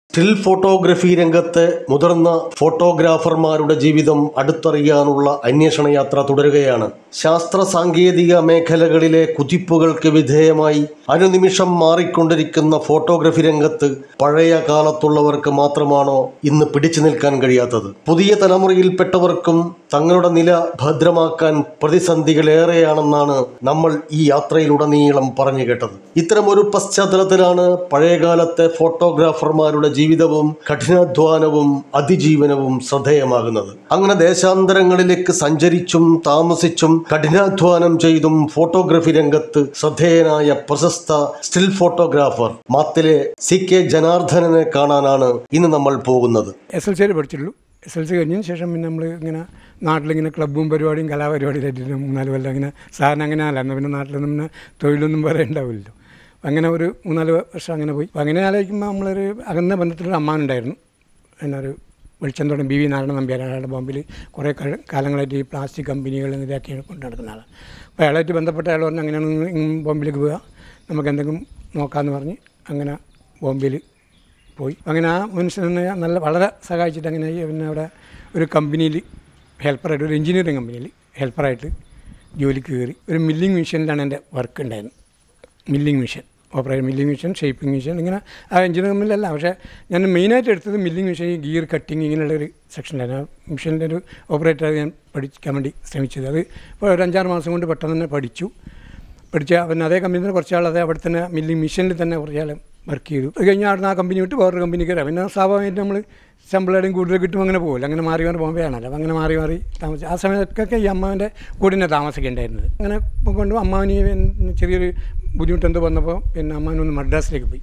Still photography രംഗത്തെ മുതിർന്ന ഫോട്ടോഗ്രാഫർമാരുടെ ജീവിതം അടുത്തറിയാനുള്ള അന്വേഷണ യാത്ര തുടരുകയാണ് ശാസ്ത്ര സാങ്കേതിക മേഖലകളിലെ കുതിപ്പുകൾക്ക് വിധേയമായി അനുനിമിഷം മാറിക്കൊണ്ടിരിക്കുന്ന ഫോട്ടോഗ്രഫി രംഗത്ത് പഴയ കാലത്തുള്ളവർക്ക് മാത്രമാണോ ഇന്ന് പിടിച്ചു നിൽക്കാൻ കഴിയാത്തത് പുതിയ തലമുറയിൽപ്പെട്ടവർക്കും തങ്ങളുടെ നില ഭദ്രമാക്കാൻ പ്രതിസന്ധികളേറെയാണെന്നാണ് നമ്മൾ ഈ യാത്രയിലുടനീളം പറഞ്ഞു കേട്ടത് ഇത്തരമൊരു പശ്ചാത്തലത്തിലാണ് പഴയകാലത്തെ ഫോട്ടോഗ്രാഫർമാരുടെ ജീവിതവും കഠിനാധ്വാനവും അതിജീവനവും ശ്രദ്ധേയമാകുന്നത് അങ്ങനെ ദേശാന്തരങ്ങളിലേക്ക് സഞ്ചരിച്ചും താമസിച്ചും കഠിനാധ്വാനം ചെയ്തും ഫോട്ടോഗ്രഫി രംഗത്ത് ശ്രദ്ധേയനായ പ്രശസ്ത സ്റ്റിൽ ഫോട്ടോഗ്രാഫർ മാത്തിലെ സി കെ ജനാർദ്ദനനെ കാണാനാണ് ഇന്ന് നമ്മൾ പോകുന്നത് എസ് എൽ സിയിൽ പഠിച്ചുള്ളൂ എസ് എൽ സി കഴിഞ്ഞതിന് ശേഷം പിന്നെ നമ്മൾ ഇങ്ങനെ നാട്ടിലിങ്ങനെ ക്ലബ്ബും പരിപാടിയും കലാപരിപാടിയിലായിട്ട് മൂന്നാല് കൊല്ലം അങ്ങനെ സാറിന് അങ്ങനെ അല്ല എന്നാൽ പിന്നെ നാട്ടിലൊന്നും പിന്നെ തൊഴിലൊന്നും വേറെ ഉണ്ടാവില്ലല്ലോ അങ്ങനെ ഒരു മൂന്നാല് വർഷം അങ്ങനെ പോയി അപ്പോൾ അങ്ങനെ ആലോചിക്കുമ്പോൾ നമ്മളൊരു അകന്ന ബന്ധത്തിലൊരു അമ്മാനുണ്ടായിരുന്നു എന്നൊരു വെളിച്ചന്തോടം ബി വി നാരായണ നമ്പ്യാർ അയാളുടെ ബോംബിൽ കുറേ കാല- കാലങ്ങളായിട്ട് ഈ പ്ലാസ്റ്റിക് കമ്പനികൾ ഇതൊക്കെ കൊണ്ട് നടക്കുന്ന ആളാണ് അപ്പോൾ അയാളായിട്ട് ബന്ധപ്പെട്ട അയാൾ പറഞ്ഞു അങ്ങനെയാണ് ബോംബിലേക്ക് പോവുക നമുക്ക് എന്തെങ്കിലും നോക്കാമെന്ന് പറഞ്ഞ് അങ്ങനെ ബോംബെയിൽ പോയി അങ്ങനെ ആ മനുഷ്യനെ നല്ല വളരെ സഹായിച്ചിട്ട് അങ്ങനെ ഈ പിന്നെ അവിടെ ഒരു കമ്പനിയിൽ ഹെൽപ്പറായിട്ട് ഒരു എഞ്ചിനീയറിംഗ് കമ്പനിയിൽ ഹെൽപ്പറായിട്ട് ജോലിക്ക് കയറി ഒരു മില്ലിംഗ് മെഷീനിലാണ് എൻ്റെ വർക്ക് ഉണ്ടായിരുന്നത് milling machine operate milling machine shaping machine ഇങ്ങനെ ആ എഞ്ചിനീയറിംഗ് കമ്പനിയിലല്ല പക്ഷേ ഞാൻ മെയിനായിട്ട് എടുത്തത് മില്ലിംഗ് മെഷീൻ ഈ ഗിയർ കട്ടിങ് ഇങ്ങനെയുള്ള ഒരു സെക്ഷനിലായിരുന്നു ആ മെഷീൻ്റെ ഒരു ഓപ്പറേറ്റർ ഞാൻ പഠിക്കാൻ വേണ്ടി ശ്രമിച്ചത് അത് ഇപ്പോൾ ഒരു അഞ്ചാറ് മാസം കൊണ്ട് പെട്ടെന്ന് തന്നെ പഠിച്ചു പഠിച്ച പിന്നെ അതേ കമ്പനിയിൽ തന്നെ കുറച്ചാൾ അതേ അവിടെ തന്നെ മില്ലിംഗ് മെഷീനിൽ തന്നെ കുറച്ചാൾ വർക്ക് ചെയ്തു അത് കഴിഞ്ഞ് അവിടെ ആ കമ്പനി വിട്ട് വേറൊരു കമ്പനി കയറാം പിന്നെ സ്വാഭാവികമായിട്ട് നമ്മൾ ശമ്പളമായിട്ടും കൂടുതൽ കിട്ടും അങ്ങനെ പോകുമല്ലോ അങ്ങനെ മാറി മാറി ബോംബെയാണല്ലോ അപ്പം അങ്ങനെ മാറി മാറി താമസിച്ചു ആ സമയത്തൊക്കെ ഈ അമ്മാവിൻ്റെ കൂടെ തന്നെ താമസിക്കേണ്ടായിരുന്നത് അങ്ങനെ കൊണ്ട് അമ്മാവിന് ഈ ചെറിയൊരു ബുദ്ധിമുട്ട് എന്തോ വന്നപ്പോൾ പിന്നെ അമ്മാവനൊന്ന് മദ്രാസിലേക്ക് പോയി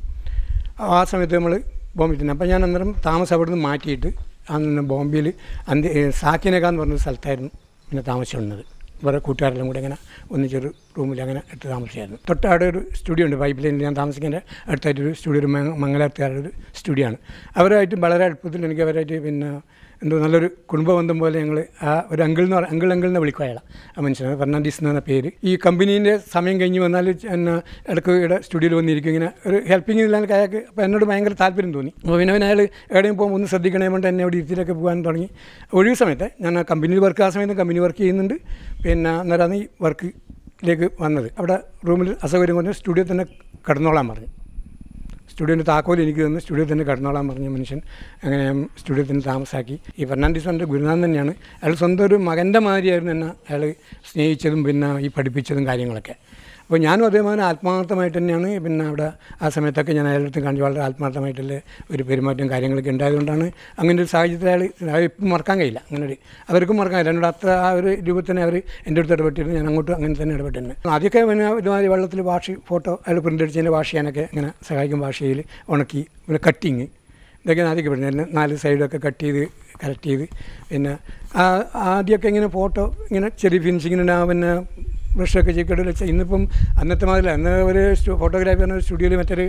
ആ സമയത്ത് നമ്മൾ ബോംബെ തന്നെ അപ്പം ഞാൻ അന്നേരം താമസം അവിടെ നിന്ന് മാറ്റിയിട്ട് അന്ന് ബോംബെയിൽ അന്ത്യ സാക്കിനക എന്ന് പറഞ്ഞൊരു സ്ഥലത്തായിരുന്നു പിന്നെ താമസിച്ചിരുന്നത് വേറെ കൂട്ടുകാരെല്ലാം കൂടെ ഇങ്ങനെ ഒന്നിച്ചൊരു റൂമിൽ അങ്ങനെ എടുത്ത് താമസിച്ചായിരുന്നു തൊട്ട് അവിടെ ഒരു സ്റ്റുഡിയോ ഉണ്ട് പൈപ്പ് ലൈനിൽ ഞാൻ താമസിക്കേണ്ട അടുത്തായിട്ടൊരു സ്റ്റുഡിയോ ഒരു മംഗ- മംഗലാപുരത്തുകാരുടെ ഒരു സ്റ്റുഡിയോ ആണ് അവരായിട്ട് വളരെ അടുപ്പത്തിൽ എനിക്ക് അവരായിട്ട് പിന്നെ എന്തോ നല്ലൊരു കുടുംബബന്ധം പോലെ ഞങ്ങൾ ആ ഒരു അങ്കിൾ എന്ന് പറ അങ്കിൾ അങ്കിൾ എന്ന് വിളിക്കും അയാളെ ആ മനുഷ്യനെ ഫെർണാണ്ടീസ് എന്ന പേര് ഈ കമ്പനീൻ്റെ സമയം കഴിഞ്ഞ് വന്നാൽ എന്നെ ഇടയ്ക്ക് ഇവിടെ സ്റ്റുഡിയോയിൽ വന്നിരിക്കും ഇങ്ങനെ ഒരു ഹെൽപ്പിംഗ് ഇല്ലാതെ അയാൾക്ക് അപ്പോൾ എന്നോട് ഭയങ്കര താല്പര്യം തോന്നി അപ്പോൾ പിന്നെ പിന്നെ അയാൾ എവിടെയും പോകുമ്പോൾ ഒന്ന് ശ്രദ്ധിക്കണേ കൊണ്ട് എന്നെ അവിടെ ഇരുത്തിയിലൊക്കെ പോകാൻ തുടങ്ങി ഒഴിവ് സമയത്ത് ഞാൻ ആ കമ്പനിയിൽ വർക്ക് ആ സമയത്ത് കമ്പനി വർക്ക് ചെയ്യുന്നുണ്ട് പിന്നെ അന്നേരമാണ് ഈ വർക്കിലേക്ക് വന്നത് അവിടെ റൂമിൽ അസൗകര്യം കൊണ്ട് സ്റ്റുഡിയോ തന്നെ കിടന്നോളാൻ പറഞ്ഞു സ്റ്റുഡിയോൻ്റെ താക്കോൽ എനിക്ക് തന്നു സ്റ്റുഡിയോ തന്നെ കിടന്നോളാൻ പറഞ്ഞ മനുഷ്യൻ അങ്ങനെ ഞാൻ സ്റ്റുഡിയോ തന്നെ താമസാക്കി ഈ ഫെർണാണ്ടീസ് എൻ്റെ ഗുരുനാഥൻ തന്നെയാണ് അയാൾ സ്വന്തം ഒരു മകൻ്റെ മാതിരിയായിരുന്നു എന്നെ അയാൾ സ്നേഹിച്ചതും പിന്നെ ഈ പഠിപ്പിച്ചതും കാര്യങ്ങളൊക്കെ അപ്പോൾ ഞാനും അതേമാതിരി ആത്മാർത്ഥമായിട്ട് തന്നെയാണ് പിന്നെ അവിടെ ആ സമയത്തൊക്കെ ഞാൻ അയാളുടെ അടുത്ത് കാണിച്ചു വളരെ ആത്മാർത്ഥമായിട്ടുള്ള ഒരു പെരുമാറ്റം കാര്യങ്ങളൊക്കെ ഉണ്ടായതുകൊണ്ടാണ് അങ്ങനെ ഒരു സാഹചര്യത്തിൽ അയാൾ അത് ഇപ്പം മറക്കാൻ കഴിയില്ല അങ്ങനെ ഒരു അവർക്കും മറക്കാൻ കഴിയില്ല എന്നോട് അത്ര ആ ഒരു രൂപത്തിനെ അവർ എൻ്റെ അടുത്ത് ഇടപെട്ടിരുന്നു ഞാൻ അങ്ങോട്ടും അങ്ങനെ തന്നെ ഇടപെട്ടിരുന്നു ആദ്യമൊക്കെ പിന്നെ ഒരുമാതിരി വെള്ളത്തിൽ വാഷ് ഫോട്ടോ അയാൾ പ്രിൻ്റ് അടിച്ചതിൻ്റെ വാഷ് ചെയ്യാനൊക്കെ ഇങ്ങനെ സഹായിക്കും വാഷ് ചെയ്യൽ ഉണക്കി പിന്നെ കട്ടിങ് ഇതൊക്കെ ആദ്യമൊക്കെ പഠിച്ചു നാല് സൈഡൊക്കെ കട്ട് ചെയ്ത് കറക്റ്റ് ചെയ്ത് പിന്നെ ആ ആദ്യമൊക്കെ ഇങ്ങനെ ഫോട്ടോ ഇങ്ങനെ ചെറിയ ഫിനിഷിങ്ങിന് ആ പിന്നെ ബ്രഷൊക്കെ ചെയ്തിട്ട് വെച്ചാൽ ഇന്നിപ്പം അന്നത്തെ മാതിരി അന്ന് ഒരു ഫോട്ടോഗ്രാഫി പറഞ്ഞ സ്റ്റുഡിയോയിൽ മറ്റൊരു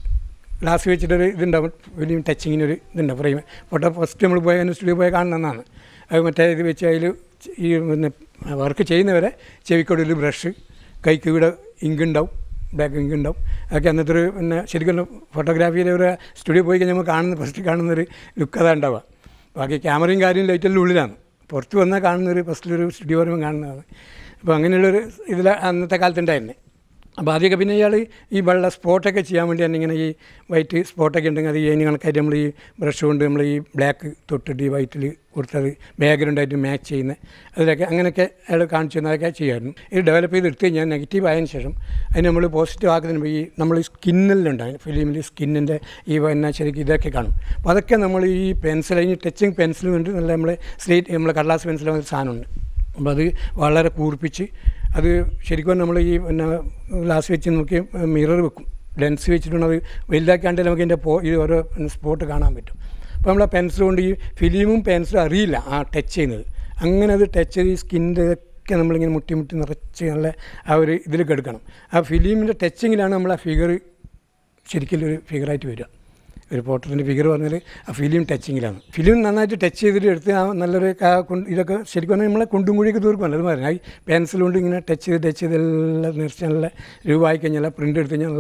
ഗ്ലാസ് വെച്ചിട്ടൊരു ഇതുണ്ടാവും വലിയ ടച്ചിങ്ങിനൊരു ഇതുണ്ടാവും ഫ്രെയിം ഫോട്ടോ ഫസ്റ്റ് നമ്മൾ പോയ സ്റ്റുഡിയോ പോയി കാണുന്നതാണ് അത് മറ്റേ ഇത് വെച്ച് അതിൽ ഈ പിന്നെ വർക്ക് ചെയ്യുന്നവരെ ചെവിക്കൂടെ ഒരു ബ്രഷ് കൈക്ക് ഇവിടെ ഇങ്ക് ഉണ്ടാവും ബ്ലാക്ക് ഇങ്ക് ഉണ്ടാവും അതൊക്കെ അന്നത്തെ ഒരു പിന്നെ ശരിക്കും ഫോട്ടോഗ്രാഫിയിലെ ഒരു സ്റ്റുഡിയോ പോയി കഴിഞ്ഞാൽ നമ്മൾ കാണുന്ന ഫസ്റ്റ് കാണുന്നൊരു ലുക്ക് അതാ ഉണ്ടാവുക ബാക്കി ക്യാമറയും കാര്യവും ലൈറ്റെല്ലാം ഉള്ളിലാണ് പുറത്ത് വന്നാൽ കാണുന്നൊരു ഫസ്റ്റിലൊരു സ്റ്റുഡിയോ വരുമ്പോൾ കാണുന്നതാണ് അപ്പോൾ അങ്ങനെയുള്ളൊരു ഇതിൽ അന്നത്തെ കാലത്തുണ്ടായിരുന്നേ അപ്പോൾ ആദ്യമൊക്കെ പിന്നെ ഇയാൾ ഈ വെള്ള സ്പോട്ടൊക്കെ ചെയ്യാൻ വേണ്ടി തന്നെ ഇങ്ങനെ ഈ വൈറ്റ് സ്പോട്ടൊക്കെ ഉണ്ടെങ്കിൽ അത് അതിന് കണക്കായിട്ട് നമ്മൾ ഈ ബ്രഷ് കൊണ്ട് നമ്മൾ ഈ ബ്ലാക്ക് തൊട്ടിട്ട് ഈ വൈറ്റിൽ കൊടുത്തത് ബാക്ക്ഗ്രൗണ്ടായിട്ട് മാച്ച് ചെയ്യുന്ന അതിലൊക്കെ അങ്ങനെയൊക്കെ അയാൾ കാണിച്ചു തന്നതൊക്കെ ചെയ്യുമായിരുന്നു ഇത് ഡെവലപ്പ് ചെയ്ത് എടുത്ത് കഴിഞ്ഞാൽ നെഗറ്റീവ് ആയതിനു ശേഷം അതിന് നമ്മൾ പോസിറ്റീവ് ആക്കുന്നതിന് മുമ്പ് ഈ നമ്മൾ ഈ സ്കിന്നിലുണ്ടാകും ഫിലിമിൽ സ്കിന്നിൻ്റെ ഈ പിന്നെ ശരിക്കും ഇതൊക്കെ കാണും അപ്പോൾ അതൊക്കെ നമ്മൾ ഈ പെൻസിൽ അതിന് ടച്ചിങ് പെൻസിൽ കൊണ്ട് നല്ല നമ്മളെ സ്ലേറ്റ് നമ്മളെ കടലാസ് പെൻസിൽ ഒരു സാധനമുണ്ട് അപ്പോൾ അത് വളരെ കൂർപ്പിച്ച് അത് ശരിക്കും നമ്മൾ ഈ പിന്നെ ഗ്ലാസ് വെച്ച് നോക്കി മിറർ വെക്കും ലെൻസ് വെച്ചിട്ടുണ്ട് അത് വലുതാക്കാണ്ട് നമുക്ക് ഇതിൻ്റെ പോ ഇത് ഓരോ സ്പോട്ട് കാണാൻ പറ്റും അപ്പോൾ നമ്മൾ ആ പെൻസിൽ കൊണ്ട് ഈ ഫിലിമും പെൻസിലും അറിയില്ല ആ ടച്ച് ചെയ്യുന്നത് അങ്ങനെ അത് ടച്ച് ചെയ്ത് ഈ സ്കിൻ്റെ ഒക്കെ നമ്മളിങ്ങനെ മുട്ടി മുട്ടി നിറച്ച് നല്ല ആ ഒരു ഇതിലേക്ക് എടുക്കണം ആ ഫിലിമിൻ്റെ ടച്ചിങ്ങിലാണ് നമ്മൾ ആ ഫിഗർ ശരിക്കും ഒരു ഫിഗറായിട്ട് വരിക ഒരു പോർട്ടറിൻ്റെ ഫിഗർ പറഞ്ഞാൽ ആ ഫിലിം ടച്ചിങ്ങിലാണ് ഫിലിം നന്നായിട്ട് ടച്ച് ചെയ്തിട്ട് എടുത്ത് ആ നല്ലൊരു കാ- കൊണ്ട് ഇതൊക്കെ ശരിക്കും പറഞ്ഞാൽ നമ്മളെ കുണ്ടും കുഴിയൊക്കെ തീർക്കുമല്ലോ അത് പറഞ്ഞാൽ ഈ പെൻസിൽ കൊണ്ട് ഇങ്ങനെ ടച്ച് ചെയ്ത് ടച്ച് ചെയ്ത് എല്ലാം നിറച്ച് നല്ല രൂപമായി കഴിഞ്ഞാൽ പ്രിൻ്റ് എടുത്ത് കഴിഞ്ഞാൽ നല്ല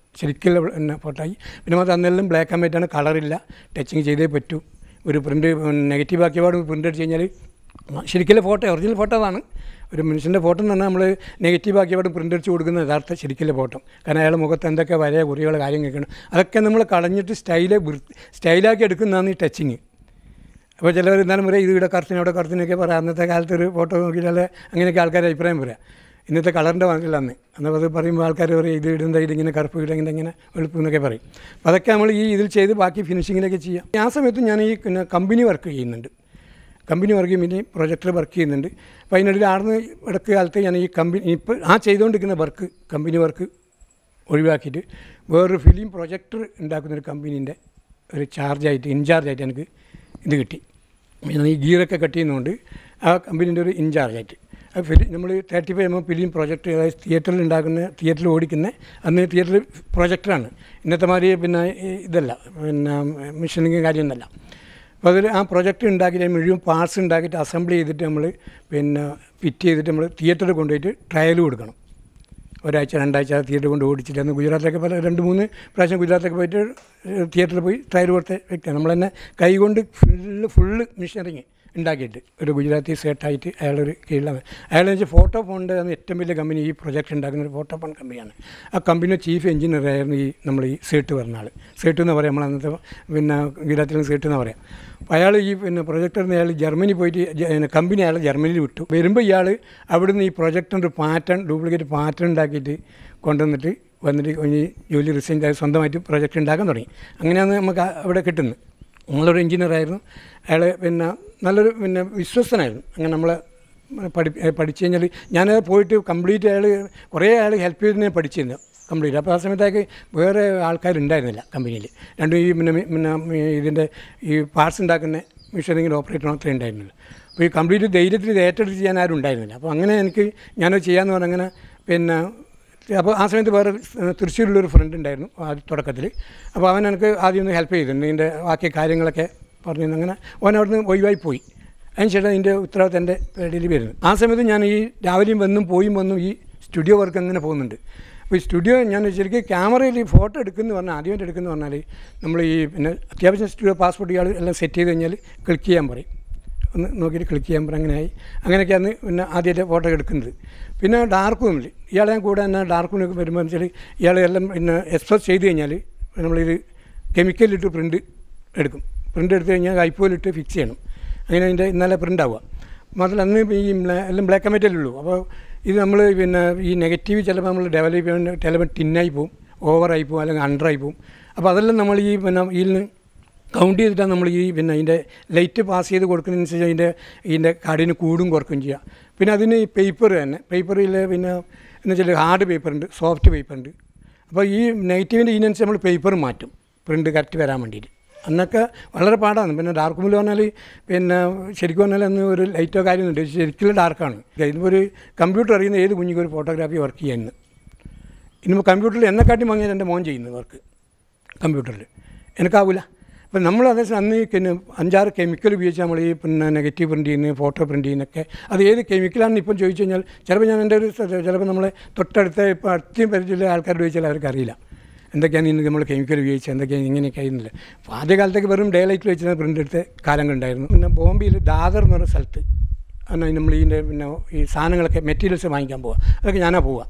ശരിക്കുള്ള പിന്നെ ഫോട്ടോ ആയി പിന്നെ മാത്രം അന്നെല്ലാം ബ്ലാക്ക് ആൻഡ് വൈറ്റ് ആണ് കളറില്ല ടച്ചിങ് ചെയ്തേ പറ്റൂ ഒരു പ്രിൻ്റ് നെഗറ്റീവ് ആക്കിയ പാട് പ്രിൻ്റ് അടിച്ച് കഴിഞ്ഞാൽ ശരിക്കുള്ള ഫോട്ടോ ഒറിജിനൽ ഫോട്ടോ അതാണ് ഒരു മനുഷ്യൻ്റെ ഫോട്ടോ എന്ന് പറഞ്ഞാൽ നമ്മൾ നെഗറ്റീവ് ആക്കിയപാട് പ്രിൻ്റ് അടിച്ച് കൊടുക്കുന്ന യഥാർത്ഥ ശരിക്കുള്ള ഫോട്ടോ കാരണം അയാളുടെ മുഖത്ത് എന്തൊക്കെ വരയ കുറികൾ കാര്യങ്ങളൊക്കെയാണ് അതൊക്കെ നമ്മൾ കളഞ്ഞിട്ട് സ്റ്റൈല് സ്റ്റൈലാക്കി എടുക്കുന്നതാണ് ഈ ടച്ചിങ് അപ്പോൾ ചിലവർ എന്നാലും പറയാം ഇത് ഇവിടെ കറുത്തിന് അവിടെ കറുത്തിനൊക്കെ പറയാം അന്നത്തെ കാലത്ത് ഒരു ഫോട്ടോ നോക്കിയാൽ അങ്ങനെയൊക്കെ ആൾക്കാർ അഭിപ്രായം പറയാം ഇന്നത്തെ കളറിൻ്റെ വാങ്ങില്ല അന്ന് അന്ന് അത് പറയുമ്പോൾ ആൾക്കാർ പറയും ഇത് ഇടുന്ന ഇതിങ്ങനെ കറുപ്പ് ഇടങ്ങനെ ഇങ്ങനെ വെളുപ്പ് എന്നൊക്കെ പറയും അപ്പോൾ അതൊക്കെ നമ്മൾ ഈ ഇതിൽ ചെയ്ത് ബാക്കി ഫിനിഷിങ്ങിലൊക്കെ ചെയ്യാം ആ സമയത്ത് ഞാൻ ഈ പിന്നെ കമ്പനി വർക്ക് ചെയ്യുന്നുണ്ട് കമ്പനി വർക്ക് ചെയ്യും പിന്നെ പ്രൊജക്ടർ വർക്ക് ചെയ്യുന്നുണ്ട് അപ്പോൾ അതിനിടയിൽ ആടുന്ന ഇടയ്ക്ക് കാലത്ത് ഞാൻ ഈ കമ്പനി ഇപ്പോൾ ആ ചെയ്തുകൊണ്ടിരിക്കുന്ന വർക്ക് കമ്പനി വർക്ക് ഒഴിവാക്കിയിട്ട് വേറൊരു ഫിലിം പ്രൊജക്ടർ ഉണ്ടാക്കുന്ന ഒരു കമ്പനീൻ്റെ ഒരു ചാർജായിട്ട് ഇൻചാർജായിട്ട് എനിക്ക് ഇത് കിട്ടി ഞാൻ ഈ ഗിയറൊക്കെ കട്ട് ചെയ്യുന്നതുകൊണ്ട് ആ കമ്പനീൻ്റെ ഒരു ഇൻചാർജായിട്ട് ആ ഫിലിം നമ്മൾ thirty five M M film projector അതായത് തിയേറ്ററിൽ ഉണ്ടാക്കുന്ന തിയേറ്ററിൽ ഓടിക്കുന്ന അന്ന് തിയേറ്ററിൽ പ്രൊജക്ടറാണ് ഇന്നത്തെ മാതിരി പിന്നെ ഈ ഇതല്ല പിന്നെ മിഷനിങ് കാര്യമൊന്നുമല്ല അപ്പോൾ അതിൽ ആ പ്രൊജക്റ്റ് ഉണ്ടാക്കിയിട്ട് മുഴുവൻ പാർട്സ് ഉണ്ടാക്കിയിട്ട് അസംബിൾ ചെയ്തിട്ട് നമ്മൾ പിന്നെ ഫിറ്റ് ചെയ്തിട്ട് നമ്മൾ തിയേറ്ററിൽ കൊണ്ടുപോയിട്ട് ട്രയൽ കൊടുക്കണം ഒരാഴ്ച രണ്ടാഴ്ച തിയേറ്റർ കൊണ്ട് ഓടിച്ചിട്ട് അന്ന് ഗുജറാത്തിലൊക്കെ പല രണ്ട് മൂന്ന് പ്രാവശ്യം ഗുജറാത്തിലൊക്കെ പോയിട്ട് തിയേറ്ററിൽ പോയി ട്രയൽ കൊടുത്ത വ്യക്തിയാണ് നമ്മൾ തന്നെ കൈ കൊണ്ട് ഫുള്ള് ഫുള്ള് മിഷനറിങ് ഉണ്ടാക്കിയിട്ട് ഒരു ഗുജറാത്തി സേട്ടായിട്ട് അയാളൊരു കീഴിലാണ് അയാളെന്ന് വെച്ചാൽ ഫോട്ടോ ഫോണിൻ്റെ അന്ന് ഏറ്റവും വലിയ കമ്പനി ഈ പ്രൊജക്ട് ഉണ്ടാക്കുന്ന ഒരു ഫോട്ടോ ഫോൺ കമ്പനിയാണ് ആ കമ്പനിയുടെ ചീഫ് എഞ്ചിനീയർ ആയിരുന്നു ഈ നമ്മൾ ഈ സേട്ട് പറഞ്ഞ ആൾ സേട്ട് എന്ന് പറയാം നമ്മൾ അന്നത്തെ പിന്നെ ഗുജറാത്തിൽ സേട്ട് എന്ന് പറയാം അപ്പോൾ അയാൾ ഈ പിന്നെ പ്രൊജക്ടറിന് അയാൾ ജർമ്മനി പോയിട്ട് ജ- പിന്നെ കമ്പനി അയാൾ ജർമ്മനിയിൽ വിട്ടു വരുമ്പോൾ ഇയാൾ അവിടുന്ന് ഈ പ്രൊജക്ടറിൻ്റെ പാറ്റേൺ ഡ്യൂപ്ലിക്കേറ്റ് പാറ്റേൺ ഉണ്ടാക്കിയിട്ട് കൊണ്ടുവന്നിട്ട് വന്നിട്ട് ഈ ജോലി റിസൈൻ ചെയ്ത് സ്വന്തമായിട്ട് പ്രൊജക്ട് ഉണ്ടാക്കാൻ തുടങ്ങി അങ്ങനെയാണ് നമുക്ക് ആ- അവിടെ കിട്ടുന്നത് നമ്മളൊരു എഞ്ചിനീയറായിരുന്നു അയാൾ പിന്നെ നല്ലൊരു പിന്നെ വിശ്വസ്തനായിരുന്നു അങ്ങനെ നമ്മളെ പഠി പഠിച്ചു കഴിഞ്ഞാൽ ഞാനത് പോയിട്ട് കംപ്ലീറ്റ് അയാൾ കുറേ അയാൾ ഹെൽപ്പ് ചെയ്ത് ഞാൻ പഠിച്ചിരുന്നു കംപ്ലീറ്റ് അപ്പോൾ ആ സമയത്തേക്ക് വേറെ ആൾക്കാരുണ്ടായിരുന്നില്ല കമ്പനിയിൽ രണ്ടും ഈ പിന്നെ പിന്നെ ഇതിൻ്റെ ഈ പാർട്സ് ഉണ്ടാക്കുന്ന മെഷീനിങ്ങിൻ്റെ ഓപ്പറേറ്റർ മാത്രമേ ഉണ്ടായിരുന്നുള്ളൂ അപ്പോൾ ഈ കംപ്ലീറ്റ് ധൈര്യത്തിൽ ഇത് ഏറ്റെടുത്ത് ചെയ്യാൻ ആരും ഉണ്ടായിരുന്നില്ല അപ്പോൾ അങ്ങനെ എനിക്ക് ഞാനത് ചെയ്യാമെന്ന് പറഞ്ഞാൽ അങ്ങനെ പിന്നെ അപ്പോൾ ആ സമയത്ത് വേറെ തൃശ്ശൂരിലൊരു ഫ്രണ്ട് ഉണ്ടായിരുന്നു ആദ്യ തുടക്കത്തിൽ അപ്പോൾ അവൻ എനിക്ക് ആദ്യം ഒന്ന് ഹെൽപ്പ് ചെയ്തിട്ടുണ്ട് ഇതിൻ്റെ ബാക്കി കാര്യങ്ങളൊക്കെ പറഞ്ഞു തന്നു. അങ്ങനെ അവൻ അവിടുന്ന് ഒഴിവായി പോയി അതിന് ശേഷം ഇതിൻ്റെ ഉത്തരവാദിത്തം എൻ്റെ പേടിയിൽ വരുന്നു ആ സമയത്ത് ഞാൻ ഈ രാവിലെയും വന്നും പോയും വന്നും ഈ സ്റ്റുഡിയോ വർക്ക് അങ്ങനെ പോകുന്നുണ്ട് അപ്പോൾ ഈ സ്റ്റുഡിയോ ഞാൻ ശരിക്കും ക്യാമറയിൽ ഈ ഫോട്ടോ എടുക്കുന്നു പറഞ്ഞാൽ ആദ്യമായിട്ട് എടുക്കുന്നു പറഞ്ഞാൽ നമ്മൾ ഈ പിന്നെ അത്യാവശ്യം സ്റ്റുഡിയോ പാസ്പോർട്ട് ഇയാൾ എല്ലാം സെറ്റ് ചെയ്ത് കഴിഞ്ഞാൽ ക്ലിക്ക് ചെയ്യാൻ പറയും ഒന്ന് നോക്കിയിട്ട് ക്ലിക്ക് ചെയ്യാൻ പറയും അങ്ങനെയായി അങ്ങനെയൊക്കെയാണ് പിന്നെ ആദ്യമായിട്ട് ഫോട്ടോ എടുക്കുന്നത് പിന്നെ ഡാർക്ക് റൂമിൽ ഇയാളെ ഞാൻ കൂടെ തന്നെ ഡാർക്ക് റൂമിൽ വരുമ്പോൾ വെച്ചാൽ ഇയാൾ എല്ലാം പിന്നെ എക്സ്പ്രസ് ചെയ്ത് കഴിഞ്ഞാൽ നമ്മളിത് കെമിക്കലിട്ട് പ്രിൻ്റ് എടുക്കും പ്രിൻ്റ് എടുത്ത് കഴിഞ്ഞാൽ ഐപ്പോയിലിട്ട് ഫിക്സ് ചെയ്യണം അങ്ങനെ അതിൻ്റെ ഇന്നലെ പ്രിൻ്റ് ആവുക മാത്രമല്ല അന്ന് ഈ ബ്ലാ- എല്ലാം ബ്ലാക്ക് ആൻഡ് വൈറ്റല്ലേ ഉള്ളൂ അപ്പോൾ ഇത് നമ്മൾ പിന്നെ ഈ നെഗറ്റീവ് ചിലപ്പോൾ നമ്മൾ ഡെവലപ്പ് ചെയ്യാൻ ചിലപ്പോൾ ടിന്നായി പോകും ഓവറായി പോകും അല്ലെങ്കിൽ അണ്ടറായി പോകും അപ്പോൾ അതെല്ലാം നമ്മൾ ഈ പിന്നെ ഇതിൽ നിന്ന് കൗണ്ട് ചെയ്തിട്ടാണ് നമ്മൾ ഈ പിന്നെ അതിൻ്റെ ലൈറ്റ് പാസ് ചെയ്ത് കൊടുക്കുന്നതിനനുസരിച്ച് അതിൻ്റെ ഇതിൻ്റെ കാടിന് കൂടും കുറക്കും ചെയ്യുക പിന്നെ അതിന് ഈ പേപ്പർ തന്നെ പേപ്പറിൽ പിന്നെ എന്ന് വെച്ചാൽ ഹാർഡ് പേപ്പർ ഉണ്ട് സോഫ്റ്റ് പേപ്പർ ഉണ്ട് അപ്പോൾ ഈ നെഗറ്റീവിൻ്റെ ഇതിനനുസരിച്ച് നമ്മൾ പേപ്പർ മാറ്റും പ്രിൻ്റ് കറക്റ്റ് വരാൻ വേണ്ടിയിട്ട് അന്നൊക്കെ വളരെ പാടാണ് പിന്നെ ഡാർക്ക് മൂല് പറഞ്ഞാൽ പിന്നെ ശരിക്കും പറഞ്ഞാൽ അന്ന് ഒരു ലൈറ്റോ കാര്യമൊന്നുമില്ല ശരിക്കും ഡാർക്കാണ് ഇതിപ്പോൾ ഒരു കമ്പ്യൂട്ടർ അറിയുന്ന ഏത് കുഞ്ഞിക്കും ഒരു ഫോട്ടോഗ്രാഫി വർക്ക് ചെയ്യുന്നത് ഇന്നിപ്പോൾ കമ്പ്യൂട്ടറിൽ എന്നെക്കാട്ടി വാങ്ങിയത് എൻ്റെ മോൻ ചെയ്യുന്നത് വർക്ക് കമ്പ്യൂട്ടറിൽ എനിക്കാവില്ല അപ്പം നമ്മൾ അതേസമയം അന്ന് ഈ പിന്നെ അഞ്ചാറ് കെമിക്കൽ ഉപയോഗിച്ച് നമ്മൾ ഈ പിന്നെ നെഗറ്റീവ് പ്രിൻറ്റ് ചെയ്യുന്നത് ഫോട്ടോ പ്രിൻറ്റ് ചെയ്യുന്നതൊക്കെ അത് ഏത് കെമിക്കലാണെന്ന് ഇപ്പം ചോദിച്ചു കഴിഞ്ഞാൽ ചിലപ്പോൾ ഞാൻ എൻ്റെ ഒരു സ്ഥ- ചിലപ്പോൾ നമ്മളെ തൊട്ടടുത്ത ഇപ്പോൾ അടുത്തും പരിചയമുള്ള ആൾക്കാരോട് ചോദിച്ചാൽ അവർക്ക് അറിയില്ല എന്തൊക്കെയാണ് ഇന്ന് നമ്മൾ കെമിക്കൽ ഉപയോഗിച്ച് എന്തൊക്കെയാണ് ഇങ്ങനെയൊക്കെ ആയിരുന്നില്ല അപ്പോൾ ആദ്യ കാലത്തൊക്കെ വെറും ഡേ ലൈറ്റിൽ വെച്ചിട്ട് പ്രിൻ്റ് എടുത്ത കാലങ്ങളുണ്ടായിരുന്നു പിന്നെ ബോംബെയിൽ ദാദർ എന്ന് പറയുന്ന സ്ഥലത്ത് എന്നാൽ നമ്മൾ ഇതിൻ്റെ പിന്നെ ഈ സാധനങ്ങളൊക്കെ മെറ്റീരിയൽസ് വാങ്ങിക്കാൻ പോവുക അതൊക്കെ ഞാനാ പോവുക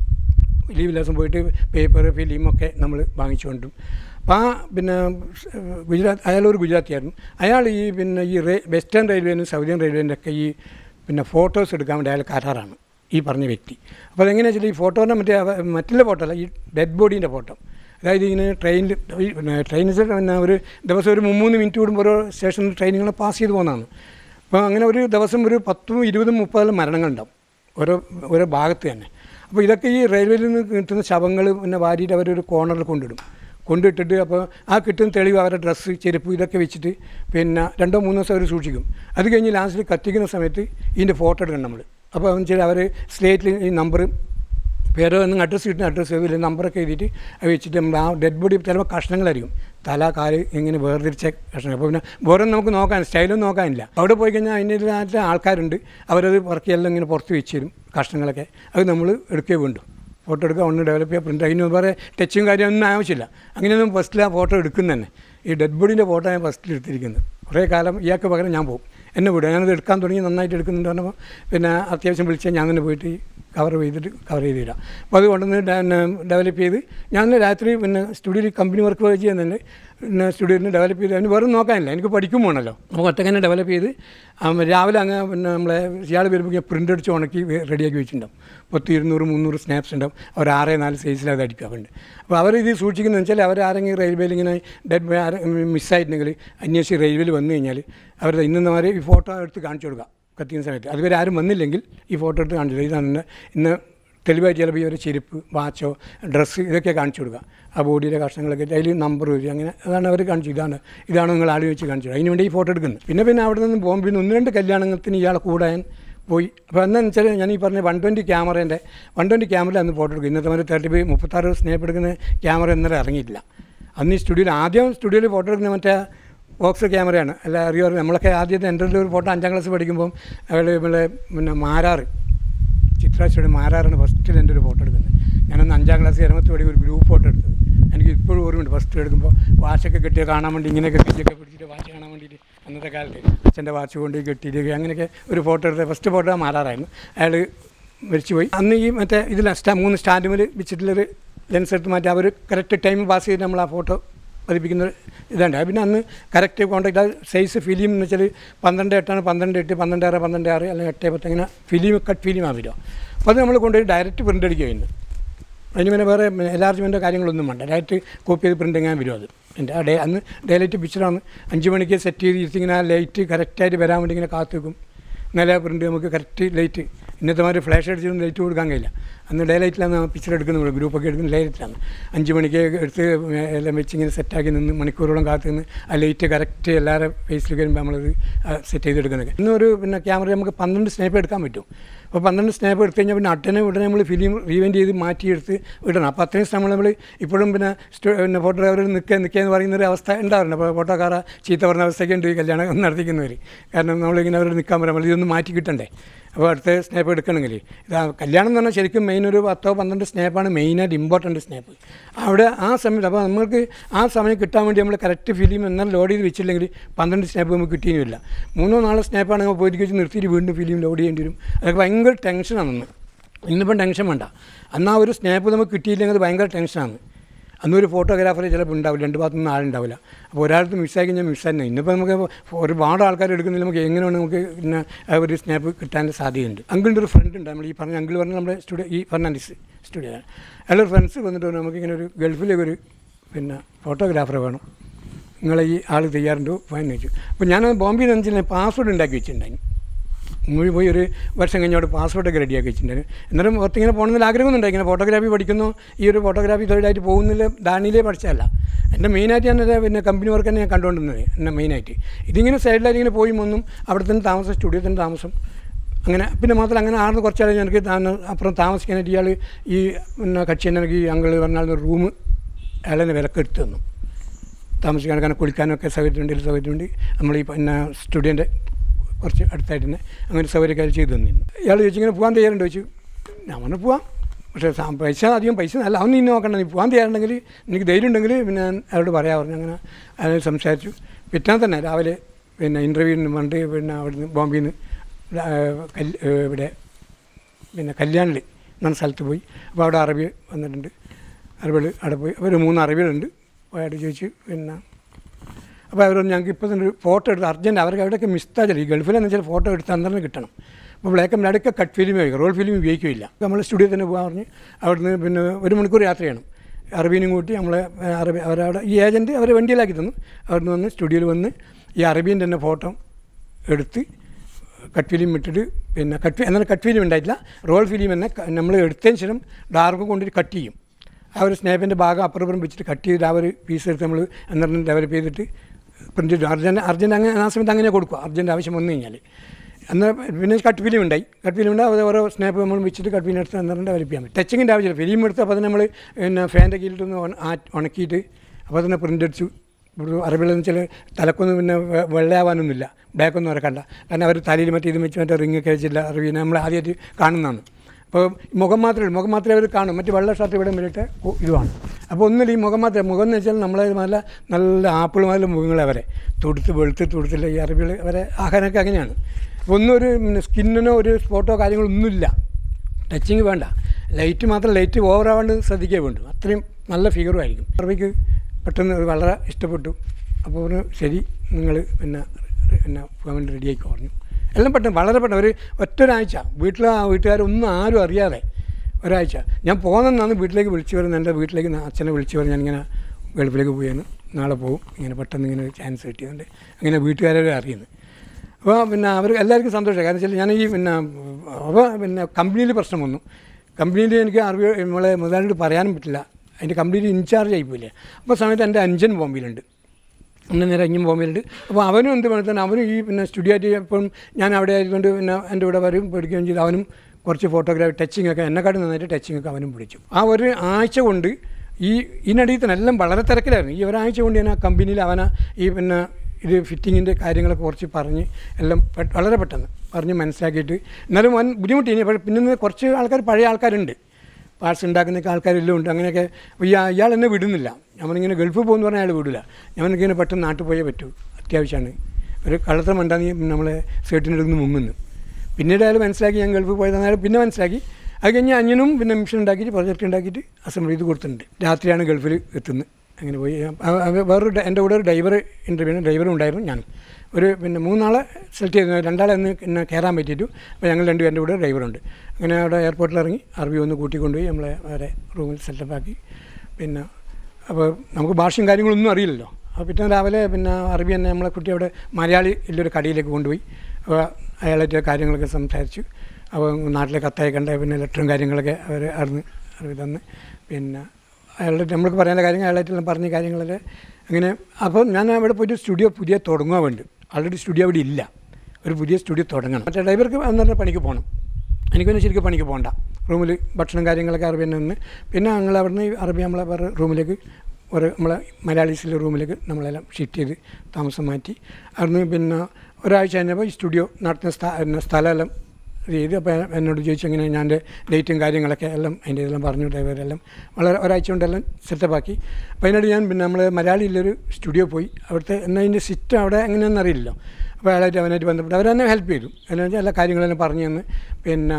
ലീവ് ദിവസം പോയിട്ട് പേപ്പർ ഫിലിമൊക്കെ നമ്മൾ വാങ്ങിച്ചുകൊണ്ടും അപ്പോൾ ആ പിന്നെ ഗുജറാത്ത് അയാളൊരു ഗുജറാത്തിയായിരുന്നു അയാൾ ഈ പിന്നെ ഈ റേ വെസ്റ്റേൺ റെയിൽവേനും സൗദിയൻ റെയിൽവേൻ്റെ ഒക്കെ ഈ പിന്നെ ഫോട്ടോസ് എടുക്കാൻ വേണ്ടി അയാൾ കരാറാണ് ഈ പറഞ്ഞ വ്യക്തി അപ്പോൾ അതെങ്ങനെയാ വെച്ചാൽ ഈ ഫോട്ടോൻ്റെ മറ്റേ അവ- മറ്റുള്ള ഫോട്ടോ അല്ല ഈ ഡെഡ് ബോഡീൻ്റെ ഫോട്ടോ അതായത് ഇങ്ങനെ ട്രെയിനിൽ ഈ പിന്നെ ട്രെയിനിൽ പിന്നെ ഒരു ദിവസം ഒരു മൂന്ന് മിനിറ്റ് കൂടുമ്പോൾ ഓരോ സ്റ്റേഷനിൽ ട്രെയിനുകൾ പാസ് ചെയ്ത് പോകുന്നതാണ് അപ്പോൾ അങ്ങനെ ഒരു ദിവസം ഒരു പത്തും ഇരുപതും മുപ്പതും മരണങ്ങളുണ്ടാവും ഓരോ ഓരോ ഭാഗത്ത് തന്നെ അപ്പോൾ ഇതൊക്കെ ഈ റെയിൽവേയിൽ നിന്ന് കിട്ടുന്ന ശവങ്ങൾ പിന്നെ വാരിയിട്ട് അവരൊരു കോർണറിൽ കൊണ്ടിടും കൊണ്ടിട്ടിട്ട് അപ്പോൾ ആ കിട്ടുന്ന തെളിവ് അവരുടെ ഡ്രസ്സ് ചെരുപ്പ് ഇതൊക്കെ വെച്ചിട്ട് പിന്നെ രണ്ടോ മൂന്നോ ദിവസം അവർ സൂക്ഷിക്കും അത് കഴിഞ്ഞ് ലാസ്റ്റിൽ കത്തിക്കുന്ന സമയത്ത് ഇതിൻ്റെ ഫോട്ടോ എടുക്കണം നമ്മൾ അപ്പോൾ എന്ന് വെച്ചാൽ അവർ സ്ലേറ്റിൽ ഈ നമ്പർ പേരോ ഒന്നും അഡ്രസ്സ് കിട്ടുന്ന അഡ്രസ്സ് ചെയ്തില്ല നമ്പറൊക്കെ എഴുതിയിട്ട് അത് വെച്ചിട്ട് നമ്മൾ ആ ഡെഡ് ബോഡി ചിലപ്പോൾ കഷ്ണങ്ങളായിരിക്കും തല കാല് ഇങ്ങനെ വേർതിരിച്ച കഷ്ണങ്ങൾ അപ്പോൾ പിന്നെ വേറെ നമുക്ക് നോക്കാൻ സ്റ്റൈലൊന്നും നോക്കാനില്ല അവിടെ പോയി കഴിഞ്ഞാൽ അതിൻ്റെ ആൾക്കാരുണ്ട് അവരത് വർക്കിയെല്ലാം ഇങ്ങനെ പുറത്ത് വെച്ച് തരും കഷ്ണങ്ങളൊക്കെ അത് നമ്മൾ എടുക്കേ വേണ്ടു ഫോട്ടോ എടുക്കുക ഒന്ന് ഡെവലപ്പ് ചെയ്യുക പ്രിൻ്റ് അതിന് വേറെ ടച്ചും കാര്യമൊന്നും ആവശ്യമില്ല അങ്ങനെയൊന്നും ഫസ്റ്റിൽ ആ ഫോട്ടോ എടുക്കുന്ന തന്നെ ഈ ഡെഡ് ബോഡീൻ്റെ ഫോട്ടോ ഞാൻ ഫസ്റ്റിൽ എടുത്തിരിക്കുന്നത് കുറേ കാലം ഇയാൾക്ക് പകരം ഞാൻ പോകും എന്നെ വിടും ഞാനത് എടുക്കാൻ തുടങ്ങി നന്നായിട്ട് എടുക്കുന്നുണ്ട് പറഞ്ഞപ്പോൾ പിന്നെ അത്യാവശ്യം വിളിച്ചാൽ ഞാൻ തന്നെ പോയിട്ട് കവർ ചെയ്തിട്ട് കവർ ചെയ്ത് തരാം അപ്പോൾ അത് കൊണ്ടുവന്ന് ഡെവലപ്പ് ചെയ്ത് ഞാൻ തന്നെ രാത്രി പിന്നെ സ്റ്റുഡിയോയിൽ കമ്പനി വർക്ക് ചെയ്യുന്നുണ്ട് പിന്നെ സ്റ്റുഡിയോയിൽ ഡെവലപ്പ് ചെയ്ത് അതിന് വേറെ നോക്കാനില്ല എനിക്ക് പഠിക്കും വേണമല്ലോ അപ്പോൾ ഒറ്റക്കന്നെ ഡെവലപ്പ് ചെയ്ത് ആ, രാവിലെ അങ്ങ് പിന്നെ നമ്മളെ ഇയാൾ വരുമ്പോൾ പ്രിൻ്റ് അടിച്ച് ഉണക്കി റെഡിയാക്കി വെച്ചിട്ടുണ്ടാവും പത്ത് ഇരുന്നൂറ് മുന്നൂറ് സ്നാപ്സ് ഉണ്ടാവും അവർ ആറ് നാല് സൈസിൽ അത് അടിക്കാറുണ്ട് അപ്പോൾ അവർ ഇത് സൂക്ഷിക്കുന്നത് വെച്ചാൽ അവർ ആരെങ്കിലും റെയിൽവേയിൽ ഇങ്ങനെ ഡെഡ് മിസ്സായിട്ടുണ്ടെങ്കിൽ അന്വേഷിച്ച് റെയിൽവേയിൽ വന്നു കഴിഞ്ഞാൽ അവർ ഇന്നമാരെ ഈ ഫോട്ടോ എടുത്ത് കാണിച്ചു കൊടുക്കുക കത്തിക്കുന്ന സമയത്ത് അതുവരെ ആരും വന്നില്ലെങ്കിൽ ഈ ഫോട്ടോ എടുത്ത് കാണിച്ചു കൊടുക്കുക. ഇതാണ് ഇന്ന് ഇന്ന് തെളിവായിട്ട് ചിലപ്പോൾ ഈ ഒരു ചെരുപ്പ് വാച്ചോ ഡ്രസ്സ് ഇതൊക്കെ കാണിച്ചു കൊടുക്കുക ആ ബോഡിയുടെ കഷ്ണങ്ങളൊക്കെ അതിൽ നമ്പർ വരും അങ്ങനെ അതാണ് അവർ കാണിച്ചു ഇതാണ് ഇതാണ് നിങ്ങൾ ആളി വെച്ച് കാണിച്ചു അതിന് വേണ്ടി ഈ ഫോട്ടോ എടുക്കുന്നത് പിന്നെ പിന്നെ അവിടെ നിന്ന് പോകുമ്പോൾ പിന്നെ ഒന്ന് രണ്ട് കല്യാണത്തിന് ഇയാളെ കൂടാൻ പോയി അപ്പോൾ എന്താണെന്ന് വെച്ചാൽ ഞാൻ ഈ പറഞ്ഞ വൺ ട്വൻറ്റി ക്യാമറേൻ്റെ വൺ ട്വൻറ്റി ക്യാമറ അന്ന് ഫോട്ടോ എടുക്കും ഇന്നത്തെ മാതിരി തേർട്ടി ഫൈവ് മുപ്പത്താറ് സ്നേപ്പ് എടുക്കുന്ന ക്യാമറ ഇന്നലെ ഇറങ്ങിയിട്ടില്ല അന്ന് ഈ സ്റ്റുഡിയോയിൽ ആദ്യം സ്റ്റുഡിയോയിൽ ഫോട്ടോ എടുക്കുന്ന മറ്റേ ബോക്സ് ക്യാമറയാണ് അല്ല അറിയോ നമ്മളൊക്കെ ആദ്യത്തെ എൻ്റെ ഒരു ഫോട്ടോ അഞ്ചാം ക്ലാസ് പഠിക്കുമ്പം അവൾ നമ്മളെ പിന്നെ മാരാറ് ചിത്രാശ്വരുടെ മാരാറാണ് ഫസ്റ്റിൽ എൻ്റെ ഒരു ഫോട്ടോ എടുക്കുന്നത് ഞാനന്ന് അഞ്ചാം ക്ലാസ് എരമത്ത് പഠിക്കും ഒരു ഗ്രൂപ്പ് ഫോട്ടോ എടുത്തത് എനിക്ക് ഇപ്പോഴും ഓർമ്മയുണ്ട് ഫസ്റ്റ് എടുക്കുമ്പോൾ വാച്ചൊക്കെ കെട്ടിയ കാണാൻ വേണ്ടി ഇങ്ങനെയൊക്കെ കെട്ടിയൊക്കെ പിടിച്ചിട്ട് വാച്ച് കാണാൻ വേണ്ടിയിട്ട് അന്നത്തെ കാലത്ത് അച്ഛൻ്റെ വാച്ച് കൊണ്ട് കെട്ടിയിട്ട് അങ്ങനെയൊക്കെ ഒരു ഫോട്ടോ എടുത്ത ഫസ്റ്റ് ഫോട്ടോ മാറാറായിരുന്നു അയാൾ മരിച്ചുപോയി അന്ന് ഈ മറ്റേ ഇതിൽ സ്റ്റാ മൂന്ന് സ്റ്റാൻഡുമിൽ വെച്ചിട്ടുള്ളൊരു ലെൻസ് എടുത്ത് മാറ്റി അവർ കറക്റ്റ് ടൈം പാസ് ചെയ്ത് നമ്മൾ ആ ഫോട്ടോ പതിപ്പിക്കുന്ന ഇതുണ്ട് അത് പിന്നെ അന്ന് കറക്റ്റ് കോൺടാക്ട് സൈസ് ഫിലിം എന്ന് വെച്ചാൽ പന്ത്രണ്ട് എട്ടാണ് പന്ത്രണ്ട് എട്ട് പന്ത്രണ്ട് ആറ് പന്ത്രണ്ട് ആറ് അല്ലെങ്കിൽ എട്ട് പത്ത് ഇങ്ങനെ ഫിലിം കട്ട് ഫിലിം ആവില്ലോ അപ്പോൾ അത് നമ്മൾ കൊണ്ടുപോയി ഡയറക്റ്റ് പ്രിൻ്റ് അടിക്കുക ചെയ്യുന്നത് അതിന് പിന്നെ വേറെ എലാർജ്മെൻറ്റോ കാര്യങ്ങളൊന്നും വേണ്ട ഡയറക്റ്റ് കോപ്പി ചെയ്ത് പ്രിൻ്റ് എങ്ങനെ വരും അത് എൻ്റെ ആ ഡേ അന്ന് ഡേ ലൈറ്റ് പിക്ചറാണ് അഞ്ച് മണിക്ക് സെറ്റ് ചെയ്ത് ഇരുത്തിങ്ങനെ ആ ലൈറ്റ് കറക്റ്റായിട്ട് വരാൻ വേണ്ടി ഇങ്ങനെ കാത്തു വെക്കും നില പ്രിൻ്റ് നമുക്ക് കറക്റ്റ് ലൈറ്റ് ഇന്നത്തെ മാതിരി ഫ്ലാഷ് അടിച്ചൊന്നും ലൈറ്റ് കൊടുക്കാൻ കഴിയില്ല അന്ന് ഡേ ലൈറ്റിലാണ് പിക്ചർ എടുക്കുന്നത് ഗ്രൂപ്പൊക്കെ എടുക്കുന്നത് ഡേ ലൈറ്റിലാണ് അഞ്ച് മണിക്ക് എടുത്ത് എല്ലാം വെച്ച് ഇങ്ങനെ സെറ്റാക്കി നിന്ന് മണിക്കൂറോളം കാത്ത് നിന്ന് ആ ലൈറ്റ് കറക്റ്റ് എല്ലാവരുടെ ഫേസിൽ വരുമ്പോൾ നമ്മളത് സെറ്റ് ചെയ്തെടുക്കുന്നത് ഇന്നൊരു പിന്നെ ക്യാമറ നമുക്ക് പന്ത്രണ്ട് സ്നേപ്പ് എടുക്കാൻ പറ്റും അപ്പോൾ പന്ത്രണ്ട് സ്നാപ്പ് എടുത്തു കഴിഞ്ഞാൽ പിന്നെ അട്ടനെ ഉടനെ നമ്മൾ ഫിലിം റീവെൻറ്റ് ചെയ്ത് മാറ്റിയെടുത്ത് വിടണം അപ്പോൾ അത്രയും സമയം നമ്മൾ ഇപ്പോഴും പിന്നെ സ്റ്റു പിന്നെ ഫോട്ടോഗ്രാഫർ നിൽക്കുക നിൽക്കുക എന്ന് പറയുന്നൊരു അവസ്ഥ ഉണ്ടാവാറുണ്ട് അപ്പോൾ ഫോട്ടോക്കാര ചീത്ത പറഞ്ഞ അവസ്ഥയൊക്കെ ഉണ്ട് ഈ കല്യാണം നടത്തിക്കുന്നവർ കാരണം നമ്മളിങ്ങനെ അവരോട് നിൽക്കാൻ പറ്റും ഇതൊന്ന് മാറ്റി കിട്ടണ്ടേ അപ്പോൾ അടുത്ത സ്നാപ്പ് എടുക്കണമെങ്കിൽ ഇതാ കല്യാണം എന്ന് പറഞ്ഞാൽ ശരിക്കും മെയിൻ ഒരു പത്തോ പന്ത്രണ്ട് സ്നാപ്പാണ് മെയിനായിട്ട് ഇമ്പോർട്ടൻറ്റ് സ്നാപ്പ് അവിടെ ആ സമയത്ത് അപ്പോൾ നമുക്ക് ആ സമയം കിട്ടാൻ വേണ്ടി നമ്മൾ കറക്റ്റ് ഫിലിം എന്നാൽ ലോഡ് ചെയ്ത് വെച്ചില്ലെങ്കിൽ പന്ത്രണ്ട് സ്നാപ്പ് നമുക്ക് കിട്ടിയുമില്ല മൂന്നോ നാലോ സ്നാപ്പാണ് നമ്മൾ പോയിട്ട് വെച്ച് നിർത്തിയിട്ട് വീണ്ടും ഫിലിം ലോഡ് ചെയ്യേണ്ടി വരും അതൊക്കെ ഭയങ്കര ടെൻഷനാണ് അന്ന് ഇന്നിപ്പം ടെൻഷൻ വേണ്ട അന്ന് ആ ഒരു സ്നാപ്പ് നമുക്ക് കിട്ടിയില്ലെങ്കിൽ അത് ഭയങ്കര ടെൻഷനാണ് അന്നൊരു ഫോട്ടോഗ്രാഫർ ചിലപ്പോൾ ഉണ്ടാവില്ല രണ്ട് ഭാഗത്തുനിന്ന് ആളുണ്ടാവില്ല അപ്പോൾ ഒരാൾക്ക് മിസ്സായി കഴിഞ്ഞാൽ മിസ്സായി ഇന്നിപ്പോൾ നമുക്ക് ഒരുപാട് ആൾക്കാർ എടുക്കുന്നില്ല നമുക്ക് എങ്ങനെയാണ് നമുക്ക് പിന്നെ ആ ഒരു സ്നാപ്പ് കിട്ടാൻ സാധ്യതയുണ്ട് അങ്കിളിൻ്റെ ഒരു ഫ്രണ്ട് ഉണ്ട് നമ്മൾ ഈ പറഞ്ഞ അങ്കിൾ പറഞ്ഞ നമ്മുടെ സ്റ്റുഡിയോ ഈ ഫെർണാൻഡിസ് സ്റ്റുഡിയോ അയാളൊരു ഫ്രണ്ട്സ് വന്നിട്ട് പറഞ്ഞു, നമുക്കിങ്ങനെ ഒരു ഗൾഫിലേക്ക് ഒരു പിന്നെ ഫോട്ടോഗ്രാഫറെ വേണം നിങ്ങളെ ഈ ആൾ തയ്യാറുണ്ടോ പോയെന്ന് ചോദിച്ചു അപ്പോൾ ഞാൻ ബോംബെയിൽ നിന്ന് പാസ്വേഡ് ഉണ്ടാക്കി വെച്ചിട്ടുണ്ടായിരുന്നു മുഴുവൻ പോയി ഒരു വർഷം കഴിഞ്ഞോട് പാസ്പോർട്ടൊക്കെ റെഡിയാക്കി വെച്ചിട്ടുണ്ടായിരുന്നു എന്നാലും പുറത്തിങ്ങനെ പോകണമെന്ന് ആഗ്രഹമൊന്നുണ്ട് ഇങ്ങനെ ഫോട്ടോഗ്രാഫി പഠിക്കുന്നു ഈ ഒരു ഫോട്ടോഗ്രാഫി തൊഴിലായിട്ട് പോകുന്നില്ല ദാനിയിലേ പഠിച്ചതല്ല എൻ്റെ മെയിനായിട്ട് ഞാൻ ഇത് പിന്നെ കമ്പനി വർക്ക് തന്നെ ഞാൻ കണ്ടുകൊണ്ടിരുന്നത് എന്നെ മെയിനായിട്ട് ഇതിങ്ങനെ സൈഡിലായിട്ട് ഇങ്ങനെ പോയി വന്നും അവിടെ തന്നെ താമസം സ്റ്റുഡിയോ തന്നെ താമസം അങ്ങനെ പിന്നെ മാത്രം അങ്ങനെ ആർന്ന് കുറച്ചാൾ എനിക്ക് താൻ അപ്പുറം താമസിക്കാനായിട്ട് ഇയാൾ ഈ പിന്നെ കക്ഷി എനിക്ക് ഈ അങ്കിൾ പറഞ്ഞാൽ റൂം അയാളെന്നെ വിലക്കെടുത്ത് തന്നു താമസിക്കാൻ കാരണം കുളിക്കാനൊക്കെ സൗകര്യമുണ്ട് സൗകര്യമുണ്ട് നമ്മൾ ഈ പിന്നെ സ്റ്റുഡിയോൻ്റെ കുറച്ച് അടുത്തായിട്ട് തന്നെ അങ്ങനെ സൗകര്യമൊക്കെ അയാൾ ചെയ്തു തന്നിരുന്നു ഇയാൾ ചോദിച്ചു ഇങ്ങനെ പോകാൻ തയ്യാറുണ്ട് ചോദിച്ചു ഞാൻ പറഞ്ഞു പോവാം പക്ഷേ സാ- പൈസ അധികം പൈസ അല്ല അവൻ നീ നോക്കണ്ട നീ പോകാൻ തയ്യാറുണ്ടെങ്കിൽ എനിക്ക് ധൈര്യം ഉണ്ടെങ്കിൽ പിന്നെ ഞാൻ അയാളോട് പറയാൻ പറഞ്ഞു അങ്ങനെ അയാൾ സംസാരിച്ചു പിറ്റാൻ തന്നെ രാവിലെ പിന്നെ ഇൻ്റർവ്യൂവിന് വേണ്ടി പിന്നെ അവിടുന്ന് ബോംബെയിൽ നിന്ന് കല്ല് ഇവിടെ പിന്നെ കല്യാണിൽ എന്ന സ്ഥലത്ത് പോയി അപ്പോൾ അവിടെ അറബി വന്നിട്ടുണ്ട് അറബികൾ അവിടെ പോയി അവർ മൂന്ന് അറബികളുണ്ട് അപ്പോൾ അയാൾ ചോദിച്ചു പിന്നെ അപ്പോൾ അവർ ഞങ്ങൾക്ക് ഇപ്പോൾ തന്നെ ഒരു ഫോട്ടോ എടുത്ത് അർജൻറ്റ് അവർക്ക് അവിടെയൊക്കെ മിസ്താജല്ല ഈ ഗൾഫിലെന്ന് വെച്ചാൽ ഫോട്ടോ എടുത്ത് അന്നേരം കിട്ടണം അപ്പോൾ ബ്ലാക്ക് ആൻഡ് വൈറ്റൊക്കെ കട്ട് ഫിലിം ഉപയോഗിക്കും റോൾ ഫിലിം ഉപയോഗിക്കില്ല നമ്മൾ സ്റ്റുഡിയോ തന്നെ പോകാൻ പറഞ്ഞ് അവിടുന്ന് പിന്നെ ഒരു മണിക്കൂർ യാത്ര ചെയ്യണം അറബീനും കൂട്ടി നമ്മളെ ഏഹ്, അറബി അവരവിടെ ഈ ഏജൻറ്റ് അവരെ വണ്ടിയിലാക്കി തന്നു അവിടുന്ന് വന്ന് സ്റ്റുഡിയോയിൽ വന്ന് ഈ അറബീൻ്റെ തന്നെ ഫോട്ടോ എടുത്ത് കട്ട് ഫിലിം ഇട്ടിട്ട് പിന്നെ കട്ട് എന്നാൽ കട്ട് ഫിലിം ഉണ്ടായിട്ടില്ല റോൾ ഫിലിം തന്നെ നമ്മൾ എടുത്തതിന് ശേഷം ഡാർക്ക് കൊണ്ടിട്ട് കട്ട് ചെയ്യും ആ ഒരു സ്നേപ്പിൻ്റെ ഭാഗം അപ്പുറം ഇപ്പുറം വെച്ചിട്ട് കട്ട് ചെയ്തിട്ട് ആ ഒരു പീസ് എടുത്ത് നമ്മൾ അന്നേരം ഡെവലപ്പ് ചെയ്തിട്ട് പ്രിൻ്റ് ചെയ്തു അർജൻറ്റ് അർജൻറ്റ് അങ്ങനെ ആ സമയത്ത് അങ്ങനെ കൊടുക്കുക അർജൻറ്റ് ആവശ്യം വന്നു കഴിഞ്ഞാൽ എന്നാൽ പിന്നെ കട്ട് ഫിലിം ഉണ്ടായി കട്ട് ഫിലിം ഉണ്ടായി അത് ഓരോ സ്നാപ്പ് നമ്മൾ വെച്ചിട്ട് കട്ട് ഫിലിം എടുത്ത് അന്നേരം ഡെവലപ്പ് ചെയ്യാൻ പറ്റും ടച്ചിങ്ങിൻ്റെ ആവശ്യമില്ല ഫിലിം എടുത്ത് അപ്പോൾ അത് നമ്മൾ പിന്നെ ഫാൻ്റെ കീഴിലിട്ടൊന്ന് ഉണ- ആ- ഉണക്കിയിട്ട് അപ്പോൾ തന്നെ പ്രിൻ്റ് അടിച്ചു ഒരു അറബികളെന്ന് വെച്ചാൽ തലക്കൊന്നും പിന്നെ വെ- വെള്ളയാവാനൊന്നുമില്ല ബ്ലാക്കൊന്നും ഇറക്കണ്ട കാരണം അവർ തലയിൽ മറ്റേ ഇത് വെച്ച് മറ്റേ റിങ് ഒക്കെ വെച്ചില്ല അറബീനെ നമ്മൾ ആദ്യമായിട്ട് കാണുന്നതാണ് അപ്പോൾ മുഖം മാത്രമേ ഉള്ളൂ മുഖം മാത്രമേ അവർ കാണും മറ്റ് വെള്ള ഷർട്ട് ഇവിടെ വരിട്ട് ഇതുമാണ് അപ്പോൾ ഒന്നുമില്ല ഈ മുഖം മാത്രമേ മുഖം എന്ന് വെച്ചാൽ നമ്മളെ നല്ല നല്ല ആപ്പിൾ മുതൽ മുഖങ്ങൾ അവരെ തുടുത്ത് വെളുത്ത് തുടുത്തില്ല ഈ അറബികൾ അവരെ ആഹാരമൊക്കെ അങ്ങനെയാണ് അപ്പോൾ ഒന്നും ഒരു സ്കിന്നിനോ ഒരു സ്പോട്ടോ കാര്യങ്ങളൊന്നുമില്ല ടച്ചിങ് വേണ്ട ലൈറ്റ് മാത്രം ലൈറ്റ് ഓവറാവാണ്ട് ശ്രദ്ധിക്കേ വേണ്ടു അത്രയും നല്ല ഫിഗറും ആയിരിക്കും അറബിക്ക് പെട്ടെന്ന് അത് വളരെ ഇഷ്ടപ്പെട്ടു അപ്പോൾ പറഞ്ഞു ശരി നിങ്ങൾ പിന്നെ പിന്നെ പോകാൻ വേണ്ടി റെഡിയാക്കി പറഞ്ഞു എല്ലാം പെട്ടെന്ന് വളരെ പെട്ടെന്ന് ഒരു ഒറ്റ ഒരാഴ്ച വീട്ടിൽ ആ വീട്ടുകാരൊന്നും ആരും അറിയാതെ ഒരാഴ്ച ഞാൻ പോകുന്നതെന്നാണ് വീട്ടിലേക്ക് വിളിച്ചു വരുന്നത് എൻ്റെ വീട്ടിലേക്ക് ന- അച്ഛനെ വിളിച്ചു പറഞ്ഞ് ഞാനിങ്ങനെ ഗൾഫിലേക്ക് പോയാണ് നാളെ പോകും ഇങ്ങനെ പെട്ടെന്ന് ഇങ്ങനെ ഒരു ചാൻസ് കിട്ടിയതുകൊണ്ട് അങ്ങനെ വീട്ടുകാരെ അറിയുന്നത് അപ്പോൾ പിന്നെ അവർ എല്ലാവർക്കും സന്തോഷമായി കാരണം വെച്ചാൽ ഞാൻ ഈ പിന്നെ അപ്പോൾ പിന്നെ കമ്പനിയിൽ പ്രശ്നം വന്നു കമ്പനിയിൽ എനിക്ക് അറിവ് നമ്മളെ മുതലാളിയോട് പറയാനും പറ്റില്ല അതിൻ്റെ കമ്പനിയിൽ ഇൻചാർജ് ആയിപ്പോയില്ലേ അപ്പോൾ സമയത്ത് എൻ്റെ അഞ്ചൻ ബോംബെയിലുണ്ട് അന്ന് നേരെ ഇങ്ങും ബോംബെയിലുണ്ട് അപ്പോൾ അവനും എന്ത് വേണം തന്നെ അവനും ഈ പിന്നെ സ്റ്റുഡിയോ ആയിട്ട് ഇപ്പം ഞാൻ അവിടെ ആയതുകൊണ്ട് പിന്നെ എൻ്റെ കൂടെ വരും പഠിക്കുകയും ചെയ്തു അവനും കുറച്ച് ഫോട്ടോഗ്രാഫി ടച്ചിങ് ഒക്കെ എന്നെക്കാട്ടും നന്നായിട്ട് ടച്ചിങ് ഒക്കെ അവനും പിടിച്ചു ആ ഒരു ആഴ്ച കൊണ്ട് ഈ ഇതിനിടയിൽ തന്നെ എല്ലാം വളരെ തിരക്കിലായിരുന്നു ഈ ഒരാഴ്ച കൊണ്ട് ഞാൻ ആ കമ്പനിയിൽ അവനെ ഈ പിന്നെ ഇത് ഫിറ്റിങ്ങിൻ്റെ കാര്യങ്ങളൊക്കെ കുറച്ച് പറഞ്ഞ് എല്ലാം പെ- വളരെ പെട്ടെന്ന് പറഞ്ഞ് മനസ്സിലാക്കിയിട്ട് എന്നാലും വൻ ബുദ്ധിമുട്ടിനി പക്ഷേ പിന്നെ കുറച്ച് ആൾക്കാർ പഴയ ആൾക്കാരുണ്ട് പാർട്സ് ഉണ്ടാക്കുന്ന ആൾക്കാരെല്ലാം ഉണ്ട് അങ്ങനെയൊക്കെ അപ്പോൾ ഈ ഇയാൾ എന്നെ വിടുന്നില്ല നമ്മളിങ്ങനെ ഗൾഫിൽ പോകുന്നു പറഞ്ഞാൽ അയാൾ വിടില്ല ഞാനിങ്ങനെ പെട്ടെന്ന് നാട്ടിൽ പോയേ പറ്റൂ അത്യാവശ്യമാണ് ഒരു കള്ളത്തരം മണ്ടാന്ന് നമ്മളെ സേട്ടിൻ്റെ അടുത്ത് നിന്ന് മുങ്ങുന്നു പിന്നീട് അയാൾ മനസ്സിലാക്കി ഞാൻ ഗൾഫിൽ പോയതാണ് അയാൾ പിന്നെ മനസ്സിലാക്കി അത് കഴിഞ്ഞ് അഞ്ഞനും പിന്നെ മിഷൻ ഉണ്ടാക്കിയിട്ട് പ്രൊജക്റ്റ് ഉണ്ടാക്കിയിട്ട് അസംബിൾ ചെയ്ത് കൊടുത്തിട്ടുണ്ട് രാത്രിയാണ് ഗൾഫിൽ എത്തുന്നത് അങ്ങനെ പോയി അ- അ- വേറൊരു ഡ- എൻ്റെ കൂടെ ഒരു ഡ്രൈവർ ഇൻ്റർവ്യൂവിന് ഡ്രൈവറും ഉണ്ടായിരുന്നു ഞാൻ ഒരു പിന്നെ മൂന്നാളെ സെലക്ട് ചെയ്തു രണ്ടാളെ എന്ന് പിന്നെ കയറാൻ പറ്റിയിട്ടു അപ്പോൾ ഞങ്ങൾ രണ്ടുപേരും എൻ്റെ കൂടെ ഡ്രൈവറുണ്ട് അങ്ങനെ അവിടെ എയർപോർട്ടിൽ ഇറങ്ങി അറബി ഒന്ന് കൂട്ടിക്കൊണ്ടുപോയി നമ്മളെ വേറെ റൂമിൽ സെറ്റപ്പ് ആക്കി പിന്നെ അപ്പോൾ നമുക്ക് ഭാഷയും കാര്യങ്ങളൊന്നും അറിയില്ലല്ലോ അപ്പോൾ പിറ്റേ രാവിലെ പിന്നെ അറബി തന്നെ നമ്മളെ കുട്ടി അവിടെ മലയാളി ഉള്ളൊരു കടയിലേക്ക് കൊണ്ടുപോയി അപ്പോൾ അയാളായിട്ട് കാര്യങ്ങളൊക്കെ സംസാരിച്ചു അപ്പോൾ നാട്ടിലെ കത്തയക്കണ്ട പിന്നെ ലെറ്ററും കാര്യങ്ങളൊക്കെ അവർ അറിഞ്ഞ് അറിവ് തന്ന് പിന്നെ അയാളുടെ നമ്മൾക്ക് പറയാനുള്ള കാര്യങ്ങൾ അയാളായിട്ടെല്ലാം പറഞ്ഞ കാര്യങ്ങളൊക്കെ അങ്ങനെ അപ്പോൾ ഞാൻ അവിടെ പോയിട്ട് സ്റ്റുഡിയോ പുതിയ തുടങ്ങുക വേണ്ടി ആൾറെഡി സ്റ്റുഡിയോ അവിടെ ഇല്ല ഒരു പുതിയ സ്റ്റുഡിയോ തുടങ്ങണം മറ്റേ ഡ്രൈവർക്ക് അന്നേരം പണിക്ക് പോകണം എനിക്ക് പിന്നെ ശരിക്കും പണിക്ക് പോകണ്ട റൂമിൽ ഭക്ഷണം കാര്യങ്ങളൊക്കെ അറബി തന്നെ നിന്ന് പിന്നെ ഞങ്ങൾ അവിടുന്ന് ഈ അറബി നമ്മളെ വേറെ റൂമിലേക്ക് ഒരു നമ്മളെ മലയാളീസിലെ റൂമിലേക്ക് നമ്മളെല്ലാം ഷിഫ്റ്റ് ചെയ്ത് താമസം മാറ്റി അവിടുന്ന് പിന്നെ ഒരാഴ്ച കഴിഞ്ഞപ്പോൾ ഈ സ്റ്റുഡിയോ നടത്തുന്ന സ്ഥ പിന്നെ സ്ഥലമെല്ലാം ഇത് ചെയ്ത് അപ്പോൾ എന്നോട് ചോദിച്ചു എങ്ങനെ ഞാൻ എൻ്റെ ഡേറ്റും കാര്യങ്ങളൊക്കെ എല്ലാം അതിൻ്റെ ഇതെല്ലാം പറഞ്ഞു ഡ്രൈവരെല്ലാം വളരെ ഒരാഴ്ച കൊണ്ടെല്ലാം സെറ്റപ്പാക്കി അപ്പോൾ അതിനോട് ഞാൻ പിന്നെ നമ്മൾ മലയാളിയിലൊരു സ്റ്റുഡിയോ പോയി അവിടുത്തെ എന്നാൽ അതിൻ്റെ സിസ്റ്റം അവിടെ എങ്ങനെയാണെന്ന് അറിയില്ലല്ലോ അപ്പോൾ അയാളായിട്ട് അവനായിട്ട് ബന്ധപ്പെട്ട് അവരെന്നെ ഹെൽപ്പ് ചെയ്തു എന്ന് വെച്ചാൽ എല്ലാ കാര്യങ്ങളെല്ലാം പറഞ്ഞു തന്ന് പിന്നെ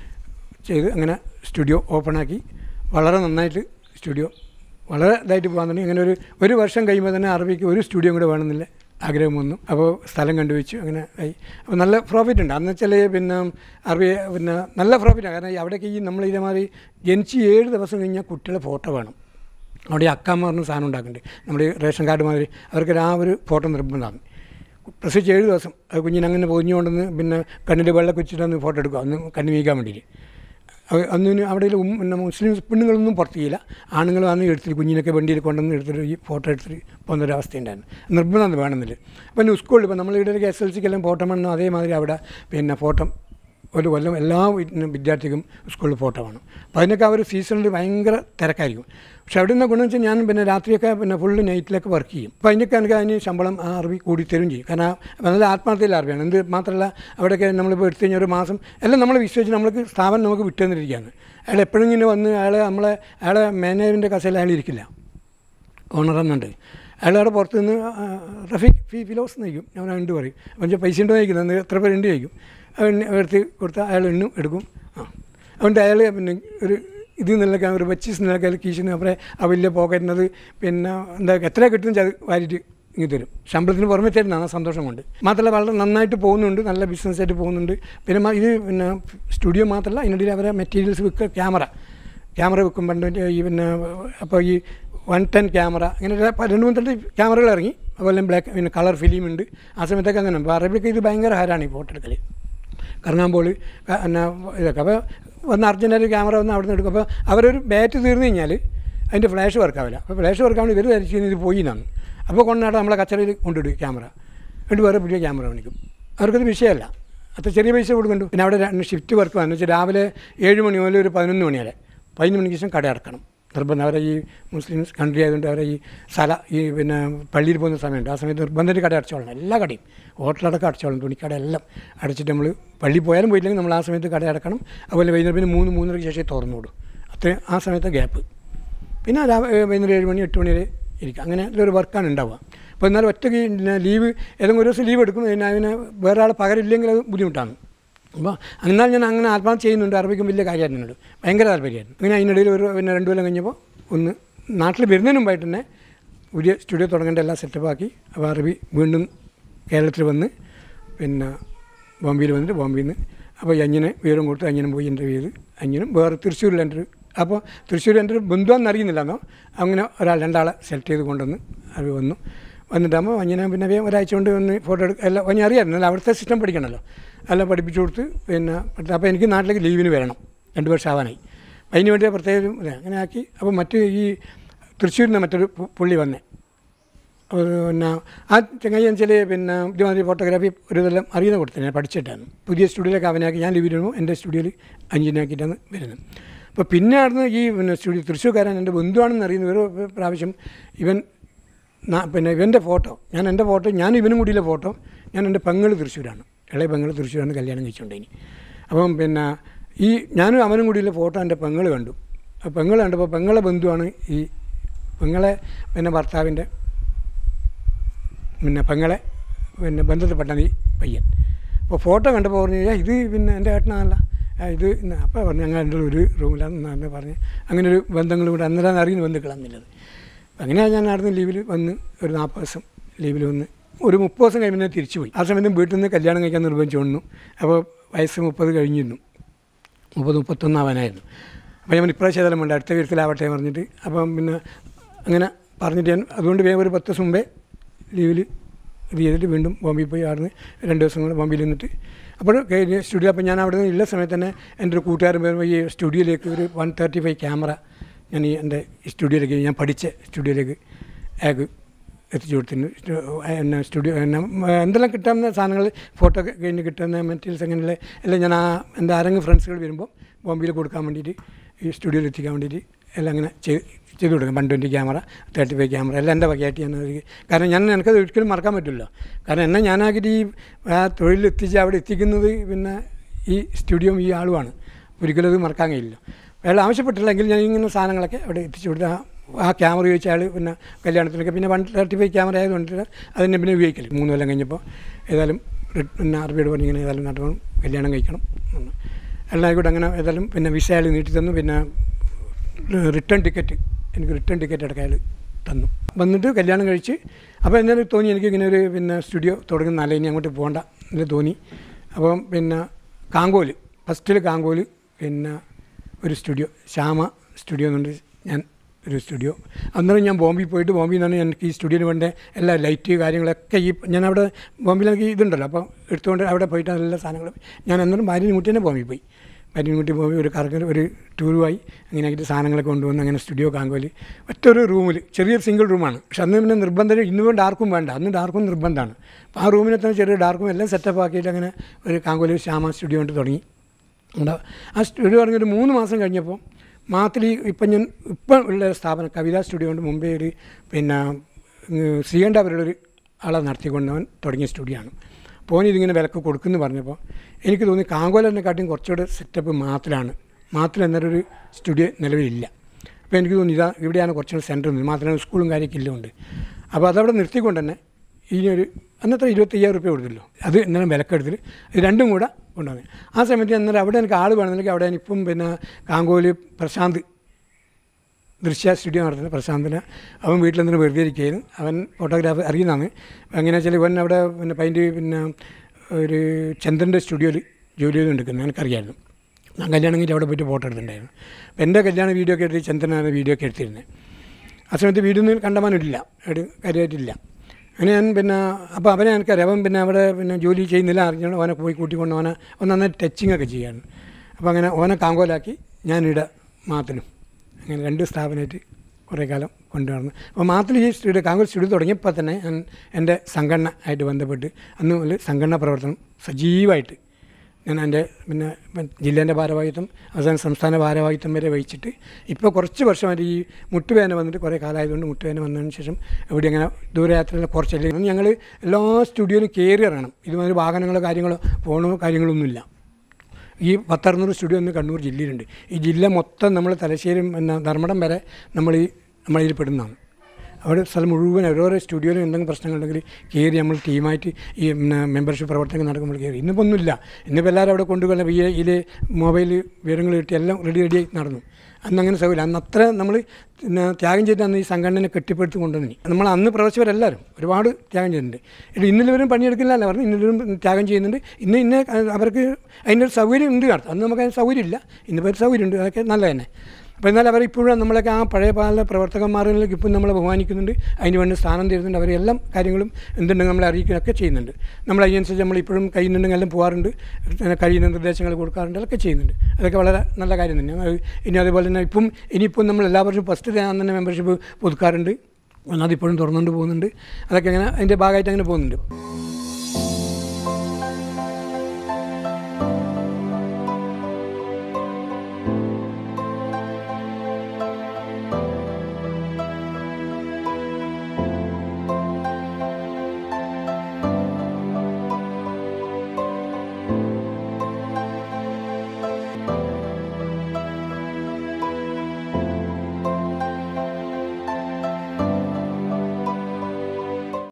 ചെയ്ത് അങ്ങനെ സ്റ്റുഡിയോ ഓപ്പണാക്കി വളരെ നന്നായിട്ട് സ്റ്റുഡിയോ വളരെ ഇതായിട്ട് പോകാൻ തുടങ്ങി അങ്ങനെ ഒരു ഒരു വർഷം കഴിയുമ്പോൾ തന്നെ അറബിക്ക് ഒരു സ്റ്റുഡിയോ കൂടെ വേണമെന്നില്ല ആഗ്രഹം വന്നു അപ്പോൾ സ്ഥലം കണ്ടുവച്ചു അങ്ങനെ ആയി അപ്പോൾ നല്ല പ്രോഫിറ്റ് ഉണ്ട് അന്ന് വെച്ചാൽ പിന്നെ അറബി പിന്നെ നല്ല പ്രോഫിറ്റാണ് കാരണം ഈ അവിടേക്ക് ഈ നമ്മൾ ഇതേമാതിരി ജനിച്ച് ഏഴ് ദിവസം കഴിഞ്ഞാൽ കുട്ടികളെ ഫോട്ടോ വേണം അവിടെ ഈ അക്കാമ്മ പറഞ്ഞ സാധനം ഉണ്ടാക്കുന്നുണ്ട് നമ്മുടെ ഈ റേഷൻ കാർഡ് മാതിരി അവർക്ക് ആ ഒരു ഫോട്ടോ നിർബന്ധമാണ് പ്രസവിച്ച് ഏഴ് ദിവസം അത് കുഞ്ഞിനെ അങ്ങനെ പൊതിഞ്ഞുകൊണ്ടെന്ന് പിന്നെ കണ്ണിൽ വെള്ളം വെച്ചിട്ടൊന്ന് ഫോട്ടോ എടുക്കുക ഒന്ന് കണ്ണു വീക്കാൻ വേണ്ടിയിട്ട് അവ- അന്നിന് അവിടെ ഉം പിന്നെ മുസ്ലിം പെണ്ണുങ്ങളൊന്നും പുറത്ത് ചെയ്യില്ല ആണുങ്ങൾ വന്ന് എടുത്തിട്ട് കുഞ്ഞിനൊക്കെ വണ്ടിയിൽ കൊണ്ടുവന്ന് എടുത്തിട്ട് ഈ ഫോട്ടോ എടുത്തിട്ട് പോകുന്ന ഒരു അവസ്ഥയുണ്ടായിരുന്നു നിർബന്ധം വേണമെന്നില്ല പിന്നെ സ്കൂളിൽ ഇപ്പോൾ നമ്മൾ ഇവിടെ എസ് എൽ സിക്കെല്ലാം ഫോട്ടോ വേണം അതേമാതിരി അവിടെ പിന്നെ ഫോട്ടോ ഒരു കൊല്ലം എല്ലാ വി- വിദ്യാർത്ഥിക്കും സ്കൂളിൽ ഫോട്ടോ വേണം അപ്പോൾ അതിനൊക്കെ ആ ഒരു സീസണിൽ ഭയങ്കര തിരക്കായിരിക്കും പക്ഷെ അവിടെ നിന്ന് ഗുണം വെച്ചാൽ ഞാൻ പിന്നെ രാത്രിയൊക്കെ പിന്നെ ഫുള്ള് നൈറ്റിലൊക്കെ വർക്ക് ചെയ്യും അപ്പോൾ അതിനൊക്കെ എനിക്ക് അതിന് ശമ്പളം ആ അറബി കൂടി തരും ചെയ്യും കാരണം ആ നല്ല ആത്മാർത്ഥയിൽ അറബിയാണ് എന്ത് മാത്രമല്ല അവിടെയൊക്കെ നമ്മളിപ്പോൾ എടുത്തു കഴിഞ്ഞാൽ ഒരു മാസം എല്ലാം നമ്മൾ വിശ്വസിച്ച് നമ്മൾക്ക് സ്ഥാപനം നമുക്ക് വിട്ടുതന്നിരിക്കുകയാണ് അയാൾ എപ്പോഴും ഇങ്ങനെ വന്ന് അയാൾ നമ്മളെ അയാളെ മാനേജറിൻ്റെ കസയിൽ അയാൾ ഇരിക്കില്ല ഓണർ എന്നുണ്ട് അയാൾ അവിടെ പുറത്ത് നിന്ന് ആ, റഫീഖ് ഫി ഫിലോസ് നയിക്കും ഞാൻ ഉണ്ട് പറയും അപ്പം പൈസ ഉണ്ടോ നയിക്കുന്നത് എത്ര പേര് ഉണ്ട് ചോദിക്കും അത് എണ്ണ എടുത്ത് കൊടുത്താൽ അയാൾ എണ്ണും എടുക്കും ആ അതുകൊണ്ട് അയാൾ പിന്നെ ഒരു ഇത് നിലക്കാൻ ഒരു പച്ചീസ് നിലക്കാൻ കീശിന് അപ്പുറം ആ വലിയ പോക്കറ്റിനത് പിന്നെ എന്താ എത്ര കിട്ടുന്ന അത് വാരിയിട്ട് ഇങ്ങ് തരും ശമ്പളത്തിന് പുറമെ തരുന്നതാണ് ആ സന്തോഷം കൊണ്ട് മാത്രമല്ല വളരെ നന്നായിട്ട് പോകുന്നുണ്ട് നല്ല ബിസിനസ്സായിട്ട് പോകുന്നുണ്ട് പിന്നെ മ- ഇത് പിന്നെ സ്റ്റുഡിയോ മാത്രമല്ല അതിനിടയിൽ അവരെ മെറ്റീരിയൽസ് വിൽക്കുക ക്യാമറ ക്യാമറ വെക്കും പണ്ട് മറ്റേ ഈ പിന്നെ അപ്പോൾ ഈ വൺ ടെൻ ക്യാമറ അങ്ങനെ ഒരു പ- രണ്ട് മൂന്ന് തരം ക്യാമറകൾ ഇറങ്ങി അതുപോലെ ബ്ലാക്ക് പിന്നെ കളർ ഫിലിം ഉണ്ട് ആ സമയത്തൊക്കെ അങ്ങനെ അപ്പോൾ അറബിക്ക് ഇത് ഭയങ്കര ഹരാണ് ഈ ഫോട്ടോ എടുക്കൽ കറങ്ങാമ്പോൾ പിന്നെ ഇതൊക്കെ അപ്പോൾ വന്ന് അർജൻറ്റായിട്ട് ക്യാമറ വന്ന് അവിടെ നിന്ന് എടുക്കും അപ്പോൾ അവരൊരു ബാറ്റ് തീർന്നു കഴിഞ്ഞാൽ അതിൻ്റെ ഫ്ലാഷ് വർക്കാവില്ല അപ്പോൾ ഫ്ലാഷ് വർക്കാവുന്ന ഇവർ ധരിച്ചു ഇത് പോയി എന്നാണ് അപ്പോൾ കൊണ്ടാട്ട് നമ്മളെ കച്ചറയിൽ കൊണ്ടിടും ക്യാമറ എന്നിട്ട് വേറെ പുതിയ ക്യാമറ കാണിക്കും അവർക്കത് വിഷയമല്ല അത്ര ചെറിയ പൈസ കൊടുക്കുന്നുണ്ട് പിന്നെ അവിടെ രണ്ട് ഷിഫ്റ്റ് വർക്ക് വന്നു വെച്ചാൽ രാവിലെ ഏഴ് മണി മുതൽ ഒരു പതിനൊന്ന് മണി വരെ പതിനൊന്ന് മണിക്ക് ശേഷം കട അടക്കണം നിർബന്ധം അവരെ ഈ മുസ്ലിംസ് കൺട്രി ആയതുകൊണ്ട് അവരെ ഈ സ്ഥല ഈ പിന്നെ പള്ളിയിൽ പോകുന്ന സമയമുണ്ട് ആ സമയത്ത് നിർബന്ധമായിട്ട് കട അടച്ചോളണം എല്ലാ കടയും ഹോട്ടലടക്കം അടച്ചോളണം തുണിക്കട എല്ലാം അടച്ചിട്ട് നമ്മൾ പള്ളി പോയാലും പോയില്ലെങ്കിൽ നമ്മൾ ആ സമയത്ത് കട അടക്കണം അതുപോലെ വൈകുന്നേരം പിന്നെ മൂന്ന് മൂന്നരയ്ക്ക് ശേഷം തുറന്നു വിടും അത്രയും ആ സമയത്തെ ഗ്യാപ്പ് പിന്നെ രാ- ഏ, വൈകുന്നേരം ഏഴ് മണി എട്ട് മണി വരെ ഇരിക്കുക അങ്ങനെ ഒരു വർക്കാണ് ഉണ്ടാവുക അപ്പോൾ എന്നാൽ ഒറ്റയ്ക്ക് പിന്നെ ലീവ് ഏതെങ്കിലും ഒരു ദിവസം ലീവ് എടുക്കും പിന്നെ അതിന് വേറെ ആൾ പകരില്ലെങ്കിൽ അത് ബുദ്ധിമുട്ടാണ് അപ്പോൾ എന്നാൽ ഞാൻ അങ്ങനെ ആത്മാർത്ഥം ചെയ്യുന്നുണ്ട് അറബിക്കും വലിയ കാര്യമായിരുന്നു എന്നോട് ഭയങ്കര താല്പര്യമായിരുന്നു അങ്ങനെ അതിനിടയിൽ ഒരു പിന്നെ രണ്ട് കൊല്ലം കഴിഞ്ഞപ്പോൾ ഒന്ന് നാട്ടിൽ വരുന്നതിന് മുമ്പായിട്ട് തന്നെ പുതിയ സ്റ്റുഡിയോ തുടങ്ങേണ്ട എല്ലാം സെറ്റപ്പാക്കി അപ്പോൾ അറബി വീണ്ടും കേരളത്തിൽ വന്ന് പിന്നെ ബോംബെയിൽ വന്നിട്ട് ബോംബെയിൽ നിന്ന് അപ്പോൾ ഈ അഞ്ഞിനെ വിവരം കൊടുത്ത് അഞ്ഞനും പോയി ഇൻ്റർവ്യൂ ചെയ്ത് അഞ്ഞനും വേറെ തൃശ്ശൂരിൽ എൻ്റെ ഒരു അപ്പോൾ തൃശ്ശൂർ എൻ്റെ ഒരു ബന്ധുവാണെന്ന് അറിയുന്നില്ലെന്നോ അങ്ങനെ ഒരാൾ രണ്ടാളെ സെലക്ട് ചെയ്ത് കൊണ്ടുവന്ന് അവർ വന്നു വന്നിട്ടാകുമ്പോൾ അഞ്ഞനെ പിന്നെ വേഗം ഒരാഴ്ച കൊണ്ട് വന്ന് ഫോട്ടോ എടുക്കുക എല്ലാം അഞ്ഞ അറിയാമായിരുന്നു അല്ല അവിടുത്തെ സിസ്റ്റം പഠിക്കണമല്ലോ എല്ലാം പഠിപ്പിച്ചു കൊടുത്ത് പിന്നെ അപ്പോൾ എനിക്ക് നാട്ടിലേക്ക് ലീവിന് വരണം രണ്ട് വർഷം ആവാനായി അതിന് വേണ്ടി പ്രത്യേകം ഇതാ. അങ്ങനെ ആക്കി അപ്പോൾ മറ്റ് ഈ തൃശ്ശൂരിൽ നിന്ന് മറ്റൊരു പു- പുള്ളി വന്നേ ഒരു പിന്നെ ആ ചങ്ങായി വെച്ചാൽ പിന്നെ ഇതുമാതിരി ഫോട്ടോഗ്രാഫി ഒരു ഇതെല്ലാം അറിയുന്ന കൊടുത്തത് ഞാൻ പഠിച്ചിട്ടാണ് പുതിയ സ്റ്റുഡിയോയിലൊക്കെ അവനാക്കി ഞാൻ ലീവ് വരുമ്പോൾ എൻ്റെ സ്റ്റുഡിയോയിൽ അഞ്ചിനാക്കിയിട്ടാണ് വരുന്നത് അപ്പോൾ പിന്നെ അവിടുന്ന് ഈ പിന്നെ സ്റ്റുഡിയോ തൃശ്ശൂർക്കാരൻ എൻ്റെ ബന്ധുവാണെന്ന് അറിയുന്ന ഒരു പ്രാവശ്യം ഇവൻ നാ- പിന്നെ ഇവൻ്റെ ഫോട്ടോ ഞാൻ എൻ്റെ ഫോട്ടോ ഞാൻ ഇവനും കൂടിയുള്ള ഫോട്ടോ ഞാൻ എൻ്റെ പെങ്ങൾ തൃശ്ശൂരാണ് ഇളയ പെങ്ങൾ തൃശ്ശൂരാണ് കല്യാണം കഴിച്ചുകൊണ്ടേനി അപ്പം പിന്നെ ഈ ഞാനും അവനും കൂടിയുള്ള ഫോട്ടോ എൻ്റെ പെങ്ങൾ കണ്ടു ആ പെങ്ങൾ കണ്ടപ്പോൾ പെങ്ങളെ ബന്ധുവാണ് ഈ പെങ്ങളെ പിന്നെ ഭർത്താവിൻ്റെ പിന്നെ പെങ്ങളെ പിന്നെ ബന്ധത്തിൽപ്പെട്ട ഈ പയ്യൻ അപ്പോൾ ഫോട്ടോ കണ്ടപ്പോൾ പറഞ്ഞു "ഏ, ഇത് പിന്നെ എൻ്റെ ഏട്ടനാണല്ല ആ, ഇത് ഇന്ന." അപ്പോൾ പറഞ്ഞു ഞങ്ങൾ എൻ്റെ ഒരു റൂമിലാണെന്ന് പറഞ്ഞ് അങ്ങനെ ഒരു ബന്ധങ്ങളും കൂടെ അന്നേരം അറിയുന്ന ബന്ധുക്കളാണെന്നുള്ളത് അങ്ങനെയാണ് ഞാൻ നടന്ന് ലീവിൽ വന്ന് ഒരു നാൽപ്പത് ദിവസം ലീവിൽ വന്ന് ഒരു മുപ്പത് ദിവസം കഴിയുമ്പോൾ തിരിച്ചു പോയി ആ സമയത്ത് വീട്ടിൽ നിന്ന് കല്യാണം കഴിക്കാൻ നിർബന്ധിച്ചു വന്നു അപ്പോൾ വയസ്സ് മുപ്പത് കഴിഞ്ഞിരുന്നു മുപ്പത് മുപ്പത്തൊന്നാവാനായിരുന്നു അപ്പോൾ ഞാൻ ഇപ്രാവശ്യം ഏതായാലും വേണ്ട അടുത്ത വീട്ടിലാവട്ടെ പറഞ്ഞിട്ട് അപ്പം പിന്നെ അങ്ങനെ പറഞ്ഞിട്ട് ഞാൻ അതുകൊണ്ട് വേഗം ഒരു പത്ത് ദിവസം മുമ്പേ ലീവിൽ ഇത് ചെയ്തിട്ട് വീണ്ടും ബോംബെയിൽ പോയി ആടുന്ന് രണ്ട് ദിവസം കൂടെ ബോംബെയിൽ നിന്നിട്ട് അപ്പോൾ കഴിഞ്ഞ് സ്റ്റുഡിയോ അപ്പോൾ ഞാൻ അവിടെ നിന്ന് ഉള്ള സമയത്ത് തന്നെ എൻ്റെ ഒരു കൂട്ടുകാരൻ വരുമ്പോൾ ഈ സ്റ്റുഡിയോയിലേക്ക് ഒരു വൺ തേർട്ടി ഫൈവ് ക്യാമറ ഞാൻ ഈ എൻ്റെ ഈ സ്റ്റുഡിയോയിലേക്ക് ഞാൻ പഠിച്ച സ്റ്റുഡിയോയിലേക്ക് അയാൾക്ക് എത്തിച്ചു കൊടുത്തിട്ടുണ്ട് സ്റ്റു- എന്നെ സ്റ്റുഡിയോ എന്നെ എന്തെല്ലാം കിട്ടാവുന്ന സാധനങ്ങൾ ഫോട്ടോ കഴിഞ്ഞ് കിട്ടുന്ന മെറ്റീരിയൽസ് അങ്ങനെയുള്ള എല്ലാം ഞാൻ ആ എൻ്റെ ആരെങ്കിലും ഫ്രണ്ട്സുകൾ വരുമ്പോൾ ബോംബെയിൽ കൊടുക്കാൻ വേണ്ടിയിട്ട് ഈ സ്റ്റുഡിയോയിൽ എത്തിക്കാൻ വേണ്ടിയിട്ട് എല്ലാം അങ്ങനെ ചെയ്ത് ചെയ്ത് കൊടുക്കും one twenty camera thirty five camera എല്ലാം എൻ്റെ വകയായിട്ട് ഞാൻ അത് കാരണം ഞാൻ എനിക്കത് ഒരിക്കലും മറക്കാൻ പറ്റില്ല കാരണം എന്നെ ഞാനാക്കിയിട്ട് ഈ ആ തൊഴിലെത്തിച്ച് അവിടെ എത്തിക്കുന്നത് പിന്നെ ഈ സ്റ്റുഡിയോയും ഈ ആളുമാണ് ഒരിക്കലും അത് മറക്കാൻ കഴിയില്ല അയാൾ ആവശ്യപ്പെട്ടില്ലെങ്കിൽ ഞാൻ ഇങ്ങനെ സാധനങ്ങളൊക്കെ അവിടെ എത്തിച്ചു കൊടുത്ത് ആ ആ ക്യാമറ ഉപയോഗിച്ച് അയാൾ പിന്നെ കല്യാണത്തിനൊക്കെ പിന്നെ വൺ തേർട്ടി ഫൈവ് ക്യാമറ ആയതുകൊണ്ട് അതിനെ പിന്നെ ഉപയോഗിക്കല് മൂന്ന് കൊല്ലം കഴിഞ്ഞപ്പോൾ ഏതായാലും റി- പിന്നെ അറബിയോട് പറഞ്ഞ് ഇങ്ങനെ ഏതായാലും നടക്കണം കല്യാണം കഴിക്കണം എന്ന്. എല്ലാം ആയിക്കോട്ടെ അങ്ങനെ ഏതായാലും പിന്നെ വിസ അയാൾ നീട്ടി തന്നു പിന്നെ റിട്ടേൺ ടിക്കറ്റ് എനിക്ക് റിട്ടേൺ ടിക്കറ്റ് അടക്കം അയാൾ തന്നു വന്നിട്ട് കല്യാണം കഴിച്ച് അപ്പോൾ എന്നാലും തോന്നി എനിക്ക് ഇങ്ങനെ ഒരു പിന്നെ സ്റ്റുഡിയോ തുടങ്ങുന്ന നല്ല ഇനി അങ്ങോട്ട് പോകണ്ട എന്ന് തോന്നി അപ്പം പിന്നെ കാങ്കോല് ഫസ്റ്റിൽ കാങ്കോല് പിന്നെ ഒരു സ്റ്റുഡിയോ ശ്യാമ സ്റ്റുഡിയോ എന്നുണ്ട് ഞാൻ ഒരു സ്റ്റുഡിയോ അന്നേരം ഞാൻ ബോംബെയിൽ പോയിട്ട് ബോംബെയിൽ നിന്നാണ് എനിക്ക് ഈ സ്റ്റുഡിയോയിൽ വേണ്ട എല്ലാ ലൈറ്റ് കാര്യങ്ങളൊക്കെ ഈ ഞാൻ അവിടെ ബോംബെയിൽ എനിക്ക് ഇതുണ്ടല്ലോ അപ്പോൾ എടുത്തുകൊണ്ട് അവിടെ പോയിട്ട് എല്ലാ സാധനങ്ങളും ഞാൻ അന്നേരം ഭാര്യയും കൂട്ടി തന്നെ ബോംബെയിൽ പോയി ഭാര്യയും കൂട്ടി ബോംബെ ഒരു കറങ്ങി ഒരു ടൂറുമായി അങ്ങനെ ആയിട്ട് സാധനങ്ങളൊക്കെ കൊണ്ടുവന്ന് അങ്ങനെ സ്റ്റുഡിയോ കാങ്കോല് ഒറ്റ ഒരു റൂമിൽ ചെറിയൊരു സിംഗിൾ റൂമാണ് പക്ഷെ അന്ന് പിന്നെ നിർബന്ധം ഇന്ന് കൊണ്ട് ആർക്കും വേണ്ട അന്ന് ഡാർക്കും നിർബന്ധമാണ് അപ്പോൾ ആ റൂമിനെ തന്നെ ചെറിയ ഡാർക്കും എല്ലാം സെറ്റപ്പ് ആക്കിയിട്ട് അങ്ങനെ ഒരു കാങ്കോല് ശ്യാമ സ്റ്റുഡിയോ കൊണ്ട് തുടങ്ങി ഉണ്ട് ആ സ്റ്റുഡിയോ പറഞ്ഞൊരു മൂന്ന് മാസം കഴിഞ്ഞപ്പോൾ മാത്തിലി ഇപ്പം ഞാൻ ഇപ്പം ഉള്ള ഒരു സ്ഥാപനം കവിതാ സ്റ്റുഡിയോ കൊണ്ട് മുമ്പേ ഒരു പിന്നെ ഉം, ശ്രീകണ്ഠ അവരുടെ ഒരു ആളെ നടത്തിക്കൊണ്ടവൻ തുടങ്ങിയ സ്റ്റുഡിയോ ആണ് പോനി ഇതിങ്ങനെ വിലക്ക് കൊടുക്കുമെന്ന് പറഞ്ഞപ്പോൾ എനിക്ക് തോന്നി കാങ്കോലിനെക്കാട്ടിയും കുറച്ചുകൂടെ സെറ്റപ്പ് മാത്തിലാണ് മാത്തിൽ എന്നൊരു സ്റ്റുഡിയോ നിലവിലില്ല അപ്പോൾ എനിക്ക് തോന്നി ഇതാ ഇവിടെയാണ് കുറച്ചുകൂടെ സെൻറ്റർ നിന്ന് മാത്രമേ സ്കൂളും കാര്യമൊക്കെ ഇല്ലുണ്ട് അപ്പോൾ അതവിടെ നിർത്തിക്കൊണ്ട് തന്നെ ഇനിയൊരു അന്നത്തെ ഇരുപത്തയ്യായിരം റുപ്യ കൊടുത്തല്ലോ അത് ഇന്നലെ വിലക്കെടുത്തിട്ട് ഇത് രണ്ടും കൂടെ കൊണ്ടുവന്നു ആ സമയത്ത് അന്നേരം അവിടെ എനിക്ക് ആൾ വേണമെന്നെങ്കിൽ അവിടെ ഇപ്പം പിന്നെ കാങ്കോല് പ്രശാന്ത് ദൃശ്യ സ്റ്റുഡിയോ നടത്തുന്ന പ്രശാന്തിന് അവൻ വീട്ടിൽ നിന്ന് വെറുതെ ഇരിക്കുകയായിരുന്നു അവൻ ഫോട്ടോഗ്രാഫർ അറിയുന്നതാണ് എങ്ങനെയാ വെച്ചാൽ ഇവൻ അവിടെ പിന്നെ പൈൻ്റ് പിന്നെ ഒരു ചന്ദ്രൻ്റെ സ്റ്റുഡിയോയിൽ ജോലി ചെയ്ത് എടുക്കുന്നത് എനിക്കറിയായിരുന്നു ഞാൻ കല്യാണം കഴിഞ്ഞിട്ട് അവിടെ പോയിട്ട് ഫോട്ടോ എടുത്തിട്ടുണ്ടായിരുന്നു അപ്പം എൻ്റെ കല്യാണ വീഡിയോ ഒക്കെ എടുത്ത് ചന്ദ്രനാണ് വീഡിയോ ഒക്കെ എടുത്തിരുന്നത് ആ സമയത്ത് വീഡിയോ ഒന്നും കണ്ടമാനില്ല ഒരു കാര്യമായിട്ടില്ല അങ്ങനെ ഞാൻ പിന്നെ അപ്പോൾ അവനെ എനിക്കറിയാം അവൻ പിന്നെ അവിടെ പിന്നെ ജോലി ചെയ്യുന്നില്ല അറിഞ്ഞുകൊണ്ട് അവനെ പോയി കൂട്ടിക്കൊണ്ട് അവനെ അവൻ നന്നായി ടച്ചിങ് ഒക്കെ ചെയ്യാണ് അപ്പോൾ അങ്ങനെ ഓനെ കാങ്കോലാക്കി ഞാനിട മാത്തിനും അങ്ങനെ രണ്ട് സ്ഥാപനമായിട്ട് കുറേ കാലം കൊണ്ടുവന്നു അപ്പോൾ മാത്തിൽ ഈ സ്റ്റുഡിയോ കാങ്കോൽ സ്റ്റുഡിയോ തുടങ്ങിയപ്പോൾ തന്നെ ഞാൻ എൻ്റെ സംഘടന ആയിട്ട് ബന്ധപ്പെട്ട് അന്ന് മുതൽ സംഘടനാ പ്രവർത്തനം സജീവമായിട്ട് ഞാൻ എൻ്റെ പിന്നെ ജില്ലേൻ്റെ ഭാരവാഹിത്വം അവസാനം സംസ്ഥാന ഭാരവാഹിത്വം വരെ വഹിച്ചിട്ട് ഇപ്പോൾ കുറച്ച് വർഷമായിട്ട് ഈ മുട്ടുവേദന വന്നിട്ട് കുറേ കാലമായതുകൊണ്ട് മുട്ടുവേദന വന്നതിന് ശേഷം ഇവിടെ അങ്ങനെ ദൂരയാത്രയിൽ കുറച്ചല്ലേ ഞങ്ങൾ എല്ലാ സ്റ്റുഡിയോയിലും കയറി ഇറങ്ങണം ഇതുമാതിരി വാഹനങ്ങളോ കാര്യങ്ങളോ ഫോണോ കാര്യങ്ങളൊന്നുമില്ല ഈ പത്തറുന്നൂറ് സ്റ്റുഡിയോ ഇന്ന് കണ്ണൂർ ജില്ലയിലുണ്ട് ഈ ജില്ല മൊത്തം നമ്മൾ തലശ്ശേരി പിന്നെ ധർമ്മടം വരെ നമ്മൾ ഈ നമ്മളിതിൽ പെടുന്നതാണ് അവിടെ സ്ഥലം മുഴുവൻ ഓരോരോ സ്റ്റുഡിയോയിലും എന്തെങ്കിലും പ്രശ്നങ്ങളുണ്ടെങ്കിൽ കയറി നമ്മൾ ടീമായിട്ട് ഈ പിന്നെ മെമ്പർഷിപ്പ് പ്രവർത്തനം നടക്കുമ്പോൾ കയറി ഇന്നിപ്പോൾ ഒന്നുമില്ല ഇന്നിപ്പോൾ എല്ലാവരും അവിടെ കൊണ്ടുപോകുന്ന ഈ ഇതിൽ മൊബൈൽ വിവരങ്ങൾ കിട്ടി എല്ലാം റെഡി റെഡിയായി നടന്നു അന്ന് അങ്ങനെ സൗകര്യം അന്ന് അത്ര നമ്മൾ പിന്നെ ത്യാഗം ചെയ്ത് അന്ന് ഈ സംഘടനയെ കെട്ടിപ്പടുത്തി കൊണ്ടുവന്നി നമ്മൾ അന്ന് പ്രവർത്തിച്ചവരെല്ലാവരും ഒരുപാട് ത്യാഗം ചെയ്യുന്നുണ്ട് ഇത് ഇന്നിലവരും പണിയെടുക്കില്ല പറഞ്ഞു ഇന്നിലവരും ത്യാഗം ചെയ്യുന്നുണ്ട് ഇന്ന് ഇന്ന് അവർക്ക് അതിൻ്റെ ഒരു സൗകര്യം ഉണ്ട് നടത്തും അന്ന് നമുക്ക് അതിന് സൗകര്യമില്ല ഇന്നിപ്പോൾ ഒരു സൗകര്യമുണ്ട് അതൊക്കെ നല്ല തന്നെ അപ്പോൾ എന്നാൽ അവർ ഇപ്പോഴും നമ്മളൊക്കെ ആ പഴയ കാല പ്രവർത്തകന്മാരിലേക്ക് ഇപ്പം നമ്മളെ ബഹുമാനിക്കുന്നുണ്ട് അതിന് വേണ്ടി സ്ഥാനം തരുന്നുണ്ട് അവരെ എല്ലാ കാര്യങ്ങളും എന്തുണ്ടെങ്കിൽ നമ്മളെ അറിയിക്കുകയൊക്കെ ചെയ്യുന്നുണ്ട് നമ്മൾ അതിനനുസരിച്ച് നമ്മൾ ഇപ്പോഴും കഴിയുന്നുണ്ടെങ്കിൽ എല്ലാം പോകാറുണ്ട് പിന്നെ കഴിയുന്ന നിർദ്ദേശങ്ങൾ കൊടുക്കാറുണ്ട് അതൊക്കെ ചെയ്യുന്നുണ്ട് അതൊക്കെ വളരെ നല്ല കാര്യം തന്നെ അത് ഇനി അതേപോലെ തന്നെ ഇപ്പം ഇനിയിപ്പം നമ്മൾ എല്ലാ വർഷവും ഫസ്റ്റ് ഞാൻ തന്നെ മെമ്പർഷിപ്പ് പുതുക്കാറുണ്ട് അതിപ്പോഴും തുറന്നുകൊണ്ട് പോകുന്നുണ്ട് അതൊക്കെ അങ്ങനെ അതിൻ്റെ ഭാഗമായിട്ട് അങ്ങനെ പോകുന്നുണ്ട്